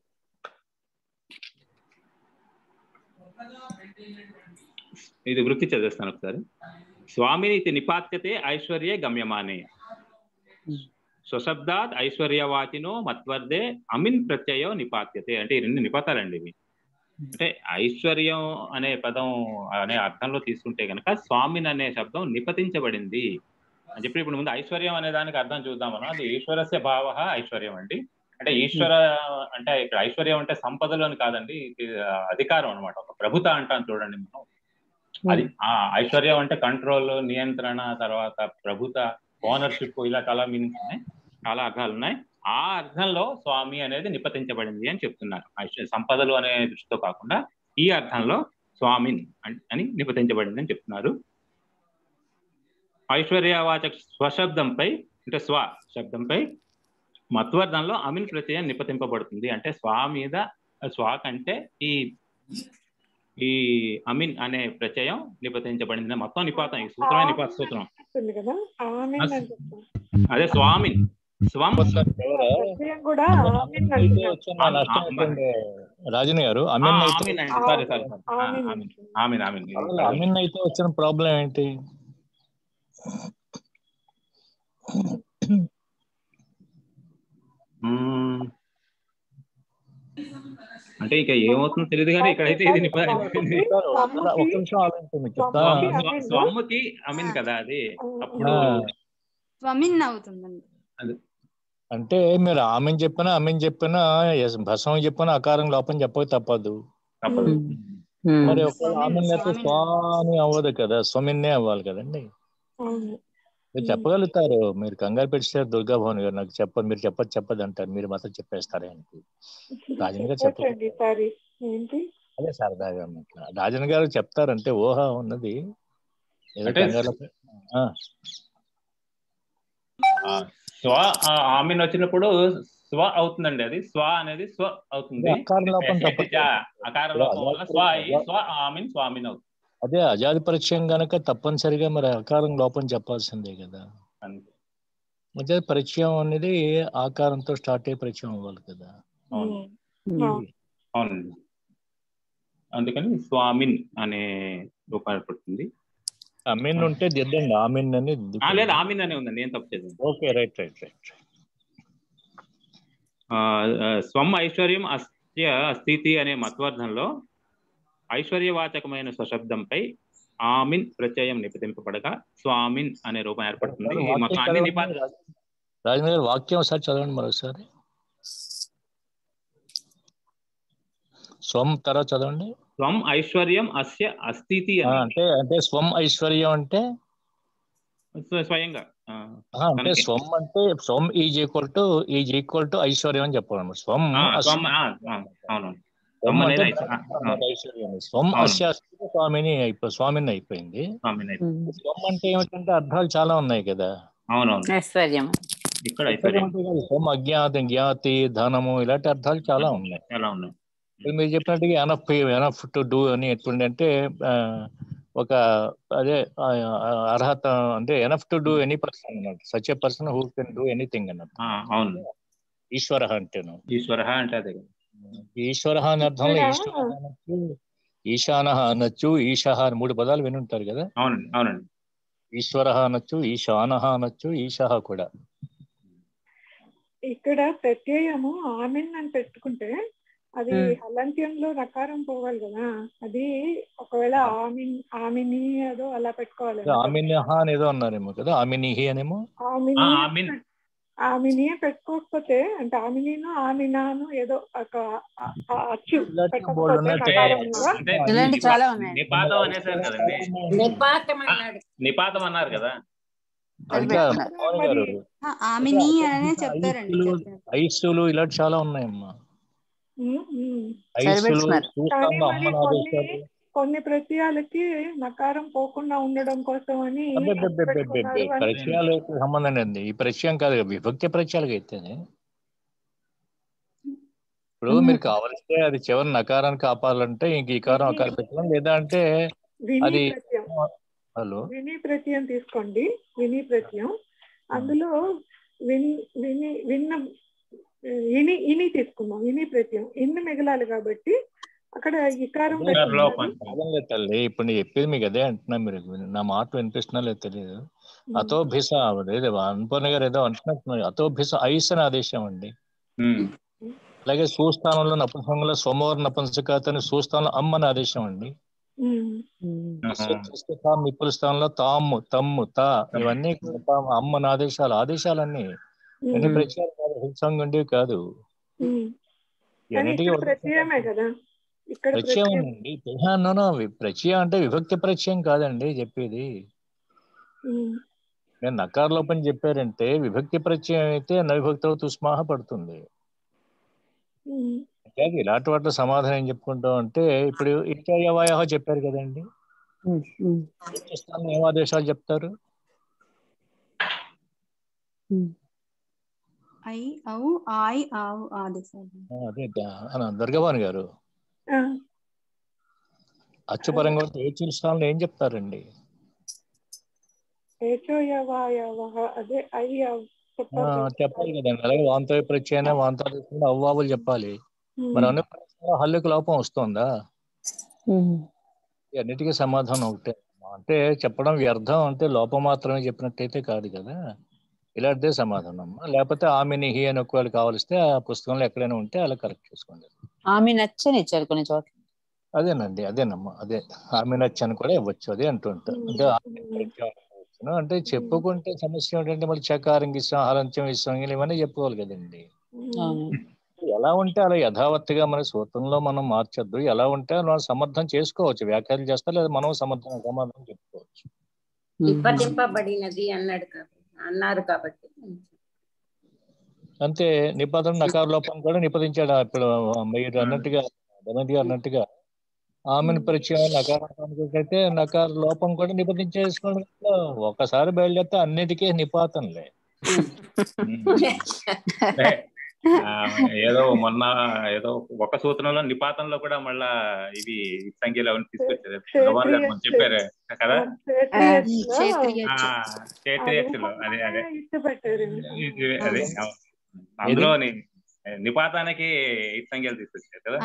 ఇది వృత్తి చదివేస్తాను ఒకసారి స్వామిని ఇది నిపాత్యతే ఐశ్వర్యే గమ్యమానే స్వశబ్దాత్ ఐశ్వర్యవాచినో మత్వర్దే అమిన్ ప్రత్యయో నిపాత్యతే అంటే ఈ రెండు నిపాతాలండి ఇవి అంటే ఐశ్వర్యం అనే పదం అనే అర్థంలో తీసుకుంటే కనుక స్వామిన్ అనే శబ్దం నిపతించబడింది అని చెప్పి ఇప్పుడు ముందు ఐశ్వర్యం అనే దానికి అర్థం చూద్దాం మనం అది ఈశ్వరస్య భావ ఐశ్వర్యం అండి అంటే ఈశ్వర అంటే ఇక్కడ ఐశ్వర్యం అంటే సంపదలు అని కాదండి ఇది అధికారం అన్నమాట ఒక ప్రభుత అంటాం చూడండి మనం అది ఆ ఐశ్వర్యం అంటే కంట్రోల్ నియంత్రణ తర్వాత ప్రభుత ఓనర్షిప్ ఇలా చాలా మీనింగ్స్ ఉన్నాయి చాలా అర్థాలు ఉన్నాయి ఆ అర్థంలో స్వామి అనేది నిపతించబడింది అని చెప్తున్నారు ఐశ్వ- సంపదలు అనే దృష్టితో కాకుండా ఈ అర్థంలో స్వామిన్ అన్- అని నిపతించబడింది అని చెప్తున్నారు ఐశ్వర్యవాచక స్వశబ్దంపై అంటే స్వ శబ్దంపై మత్వర్ధంలో అమిన్ ప్రత్యయం నిపతింపబడుతుంది అంటే స్వా మీద స్వా కంటే ఈ ఈ అమిన్ అనే ప్రత్యయం నిపతించబడింది మొత్తం నిపాతం ఈ సూత్రమే నిపాత సూత్రం
వస్తుంది కదా ఆమెన్
అస్-
అని చెప్తాం
అదే స్వామిన్ స్వం
ప్రత్యయం కూడా ఆమెన్
అయితే
అంటున్నాం
వచ్చిన నష్టం ఏంటంటే రాజన్ గారు అమిన్ అయితే
ఆమిన్ అండి సారీ సారీ
ఆమెన్
ఆమిన్ ఆమిన్ ఆమిన్
అసలు అమిన్ అయితే వచ్చిన ప్రాబ్లం ఏంటి
మ్మ్. అంటే ఇక ఏమవుతుందో తెలియదు కానీ ఇక్కడైతే ఇది నిప- నిప-
ఒక నిమిషం ఆలోచించండి చెప్తా
స్వామి- స్వ- స్వమ్ముకి అమిన్ కదా అది అప్పుడు
స్వమిన్ అవుతుందండి
అది
అంటే మీరు ఆమెన్ చెప్పినా అమీన్ చెప్పినా ఎస్ భస్మం చెప్పినా అకారం లోపం చెప్పక తప్పదు
తప్పదు
మరి ఒకవేళ ఆమెన్ లేకపోతే స్వా అని అవ్వదు కదా స్వమిన్నే అవ్వాలి కదండి
అవును
మీరు చెప్పగలుగుతారు మీరు కంగారు పెట్టారు దుర్గా భవన్ గారు నాకు చెప్పదు మీరు చెప్పదు చెప్పదు అంటారు మీరు మాత్రం చెప్పేస్తారే అంటే రాజన్ గారు చెప్ప
చెప్పండి ఈసారి ఏంటి
అదే సరదాగా అట్లా రాజన్ గారు చెప్తారంటే ఊహ ఉన్నది ఏదో
అంటే
కంగారులో పె- ఆ,
ఆ, స్వ ఆ, ఆమిన్ వచ్చినప్పుడు స్వ అవుతుందండి అది స్వ అనేది స్వ అవుతుంది
అకారం లోపం తప్పదు.
యా, అకార లోపం వల్ల స్వ అయ్యి స్వ ఆమిన్ స్వామిన్ అవుతుంది
అదే అజాది పరిచయం గనక తప్పనిసరిగా మరి అకారం లోపం చెప్పాల్సిందే కదా
అంతే.
అజాది పరిచయం అనేది ఆకారంతో స్టార్ట్ అయ్యే పరిచయం అవ్వాలి కదా
అవును
అవును.
అవునండి అందుకని స్వామిన్ అనే రూపం ఏర్పడుతుంది
అమీన్ ఉంటే దిద్దండి ఆమీన్ అని
ఆ, లేదు ఆమిన్ అనే ఉందండి ఏం తప్పు చేద్దాం
ఓకే రైట్ రైట్ రైట్
స్వం ఐశ్వర్యం అస్య అస్థితి అనే మత్వార్థంలో ఐశ్వర్యవాచకమైన స్వశబ్దంపై ఆమిన్ ప్రత్యయం నిపదింపబడగా స్వామిన్ అనే రూపం ఏర్పడుతుంది ఈ మొత్తం అన్ని నిపాత
రాజన్ గారు వాక్యం ఒకసారి చదవండి మరోసారి స్వం తర్వాత చదవండి
స్వం ఐశ్వర్యం అస్య అస్థితి
ఆ,
అని
అంటే అంటే స్వం ఐశ్వర్యం అంటే
స్వ- స్వయంగా ఆ,
ఆ, అంటే
తనకి.
స్వం అంటే స్వం is equal to is equal to ఐశ్వర్యం అని చెప్పాలి స్వం
ఆ,
అస్-
స్వం ఆ, ఆ, అవును
స్వం
స్వం
అంటే
అనేది ఐశ్వ- ఆ, ఆ,
ఐశ్వర్యం స్వం
అవును.
అస్యాస్తి స్వామిని అయిపో స్వామిని అయిపోయింది
స్వామిన్ అయిపోయింది.
స్వం అంటే ఏమిటంటే అర్థాలు చాలా ఉన్నాయి కదా
అవునవును
ఐశ్వర్యం
ఇక్కడ
ఐశ్వర్యం
ఐశ్వర్యం
అంటే కాదు, స్వం అజ్ఞాతి జ్ఞాతి ధనము ఇలాంటి అర్థాలు చాలా ఉన్నాయి
ఎలా ఉన్నాయి
ఇప్పుడు మీరు చెప్పినట్టుగా ఎనఫ్ ఎనఫ్ టు డూ అని ఎటువంటి అంటే ఆ, ఒక అదే ఆ, ఆ, అర్హత అంటే enough to do any person అన్నట్టు such a person who can do anything అన్నట్టు
ఆ, అవును
ఈశ్వర అంటేను
ఈశ్వర అంటే అదే కదా.
ఈశ్వర అనే అర్థంలో
ఇక్కడ
ఈశ్వర అనొచ్చు ఈశాన అనొచ్చు ఈశ అని మూడు పదాలు వినుంటారు కదా
అవునండి అవునండి
ఈశ్వర అనొచ్చు ఈశాన అనొచ్చు ఈశ కూడా
ఇక్కడ ప్రత్యయము ఆమెన్ అని పెట్టుకుంటే అది
Hmm.
హలంత్యంలో రకారం పోవాలి కదా అది ఒకవేళ ఆమిన్ ఆమిని ఏదో అలా పెట్టుకోవాలి
ఆమిన్యహ అనేదో అన్నారేమో కదా ఆమినిహి అనేమో
ఆమిని
ఆ, ఆమిన్.
ఆమిని పెట్టుకోకపోతే అంటే ఆమినిను ఆమినాను ఏదో ఒక ఆ- ఆ అచ్చు
ఇలాంటి
పెట్టకపోతే
బోర్డు ఉన్నాయి.
రకారంలో
అంటే
ఇలాంటి
నిపా-
చాలా ఉన్నాయి.
నిపాతం అనేసారు కదండి
నిపాతం అన్నాడు
నిపాతం అన్నారు కదా
అది
ఇంకా
పెట్టుకున్నారు.
మోహన్ గారు
ఆ, ఆమెని అనే చెప్తారండి
ఐసులు
చెప్పినట్టు.
ఐసులు ఇలాంటి చాలా ఉన్నాయమ్మా
ఉమ్, ఉమ్.
ఐసులు
సరిపెట్టుకున్నారు.
కానీ
చూస్తాము
మరి
అమ్మని
కొన్ని
ఆదేశాలు
కొన్ని ప్రత్యయాలకి నకారం పోకుండా ఉండడం కోసం అని
అబ్బబ్బబ్బబ్బబ్బబ్బ.
పెట్టుకున్నారు అని
ప్రత్యయాలకు సంబంధం లేదు ఈ ప్రత్యయం కాదు కదా, విభక్తి ప్రత్యయాలకు అయితేనే ఇప్పుడు మీరు కావలిస్తే అది చివరి నకారానికి ఆపాలంటే ఇంక ఈ కారం అకారం పెట్టడం లేదా అంటే
విని
అది
ప్రత్యయం
హలో
విని ప్రత్యయం తీసుకోండి విని ప్రత్యయం అందులో విన్ విని విన్న ఇని ఇని తీసుకుందాం విని ప్రత్యయం ఇన్ని మిగలాలి కాబట్టి అక్కడ ఇకారం
అదే
పెట్టుకున్నారు.
లోపం.
అర్థం లేదు తల్లి ఇప్పుడు నేను చెప్పేది మీకు అదే అంటున్నా మీరు నా మాట వినిపిస్తున్నా లేదు తెలియదు అతో భిస లేదు అనుపూర్ణ గారు ఏదో అంటున్నట్టున్నారు అతో భిస ఐస్ అని ఆదేశం అండి
ఉమ్.
అలాగే సూస్థానంలో నపుంసకంలో సోమవార నపుంసకాతని సూస్థానంలో అమ్మ అని ఆదేశం అండి
ఉమ్.
ఆహా.
నిప్పుల స్థానంలో తాము తమ్ము తా ఇవన్నీ కూడా తాము అమ్మ అని ఆదేశాలు ఆదేశాలన్నీ ఎన్ని
ఉమ్.
ప్రత్యయాలు కాదు హింసంగా ఉండేవి కాదు
ఉమ్. కానీ
ఇవన్నిటికీ
ఇక్కడ ప్రత్యయమే కదా ఇక్కడ
ప్రత్యయం
ప్రత్యయం
అండి ఆ, no, no, వి- ప్రత్యయం అంటే విభక్తి ప్రత్యయం కాదండి చెప్పేది
ఉమ్.
నేను నకార లోపం చెప్పారంటే విభక్తి ప్రత్యయం అయితే నవిభక్త తుస్మాహ పడుతుంది
ఉమ్.
అలాగే ఇలాంటి వాటిలో సమాధానం ఏం చెప్పుకుంటాం అంటే ఇప్పుడు ఇత్యవయ చెప్పారు కదండి స్థానం ఏం ఆదేశాలు చెప్తారు
ఐ ఔ ఆయ్ ఆవు ఆది సార్
ఆ, అదే దా- దుర్గవాణి గారు అచ్చుపరంగా ఏచూరు స్థానంలో ఏం చెప్తారండి
ఏచోయవాయవ అదే అయ్య
ఆ,
చెప్పాలి
చెప్పాలి కదండి అలాగే వాంతో ప్రత్యయన వాంతో అవ్వాబులు చెప్పాలి మరి అన్ని ప్రశ్నలో హల్లుకి లోపం వస్తుందా ఈ అన్నిటికీ సమాధానం ఒకటే అంటే చెప్పడం వ్యర్థం అంటే లోపం మాత్రమే చెప్పినట్టయితే కాదు కదా ఇలాంటిదే సమాధానం లేకపోతే ఆమెని హి అని ఒకవేళ కావలిస్తే ఆ పుస్తకంలో ఎక్కడైనా ఉంటే అలా కరెక్ట్ చేసుకోండి
ఆమె నచ్చని ఇచ్చారు కొన్ని చోట్ల
అదేనండి అదేనమ్మా అదే ఆమె నచ్చని కూడా ఇవ్వచ్చు అదే అంటుంటా అంటే ఆమె ప్రత్యయం ఇవ్వచ్చును. అంటే చెప్పుకుంటే సమస్య ఏంటంటే మళ్ళీ చకారం ఇస్తాం హలంత్యం ఇస్తాం ఇవన్నీ చెప్పుకోవాలి కదండి ఎలా ఉంటే అలా యథావత్తుగా మన సూత్రంలో మనం మార్చొద్దు ఎలా ఉంటే మనం సమర్థం చేసుకోవచ్చు వ్యాఖ్యలు చేస్తా లేదా మనం సమర్థం సమాధానం చెప్పుకోవచ్చు
నిప్పతింపబడినది అన్నాడు కాబట్టి అన్నారు కాబట్టి
అంతే నిపాదన నకార లోపం కూడా నిపదించాడు ఇప్పుడు మీరు అన్నట్టుగా ధనంజయ అన్నట్టుగా ఆమెను పరిచయం నకారానికి అయితే నకార లోపం కూడా నిపదించేసుకోండి ఒకసారి బయలుదేరితే అన్నిటికీ నిపాతంలే
అంటే, ఆ, ఏదో మొన్న ఏదో ఒక సూత్రంలో నిపాతంలో కూడా మళ్ళా ఇవి సంఖ్యలు అవన్నీ తీసుకొచ్చారు భగవాన్ గారు మొన్న చెప్పారు కదా ఆ, క్షేత్రియస్సులు అదే అదే
ఇష్టపెట్టారు
ఇది అదే అవును. అందులో ని- నిపాతానికి ఈ సంఖ్యలు తీసుకొచ్చారు కదా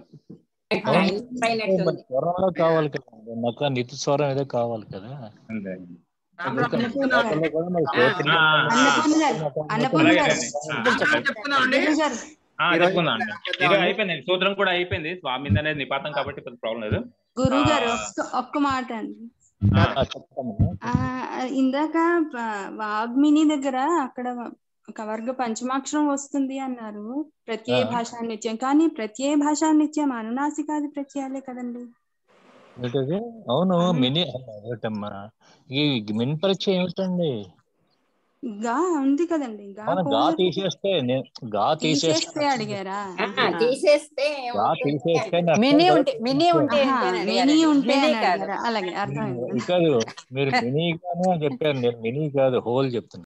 మరి స్వరంలో కావాలి కదా నక నితి స్వరం ఏదో కావాలి కదా
అంతే
అందుకని నిపాతంలో కూడా మరి శ్రోత్రియ-
అన్నపూర్ణ గారు
చెప్తున్నామండి
ఆ, చెప్పుకుందాం అండి ఇది అయిపోయింది సూత్రం కూడా అయిపోయింది స్వామి అనేది నిపాతం కాబట్టి పెద్ద ప్రాబ్లం లేదు
గురువు గారు ఒక్క ఒక్క మాట అండి
ఆ, చెప్తాను
ఆ, ఇందాక ప- వాగ్మిని దగ్గర అక్కడ ఒక వర్గ పంచమాక్షరం వస్తుంది అన్నారు ప్రత్యయ
ఆ.
భాషా నిత్యం కానీ ప్రత్యయ భాషా నిత్యం అనునాసికాది ప్రత్యయాలే కదండి
ఏంటది అవును మినీ అమ్మా ఈ మిన్ పరిచయం ఏమిటండి
గా ఉంది కదండి గా
మనం గా
కోడ్
తీసేస్తే నే- గా తీసేస్తే
తీసేస్తే అడిగారా
తీసేస్తే
గా తీసేస్తే నాకు
మినీ
అర్థం
ఉంటే మినీ ఉంటే
ఆహా,
ఏంటి అని
మినీ
అడిగారండి.
ఉంటే
మినీ
అని
కాదు
అడిగారా అలాగే అర్థమైంది
కాదు మీరు మినీ గానే చెప్పారు నేను మినీ కాదు హోల్ చెప్తున్నా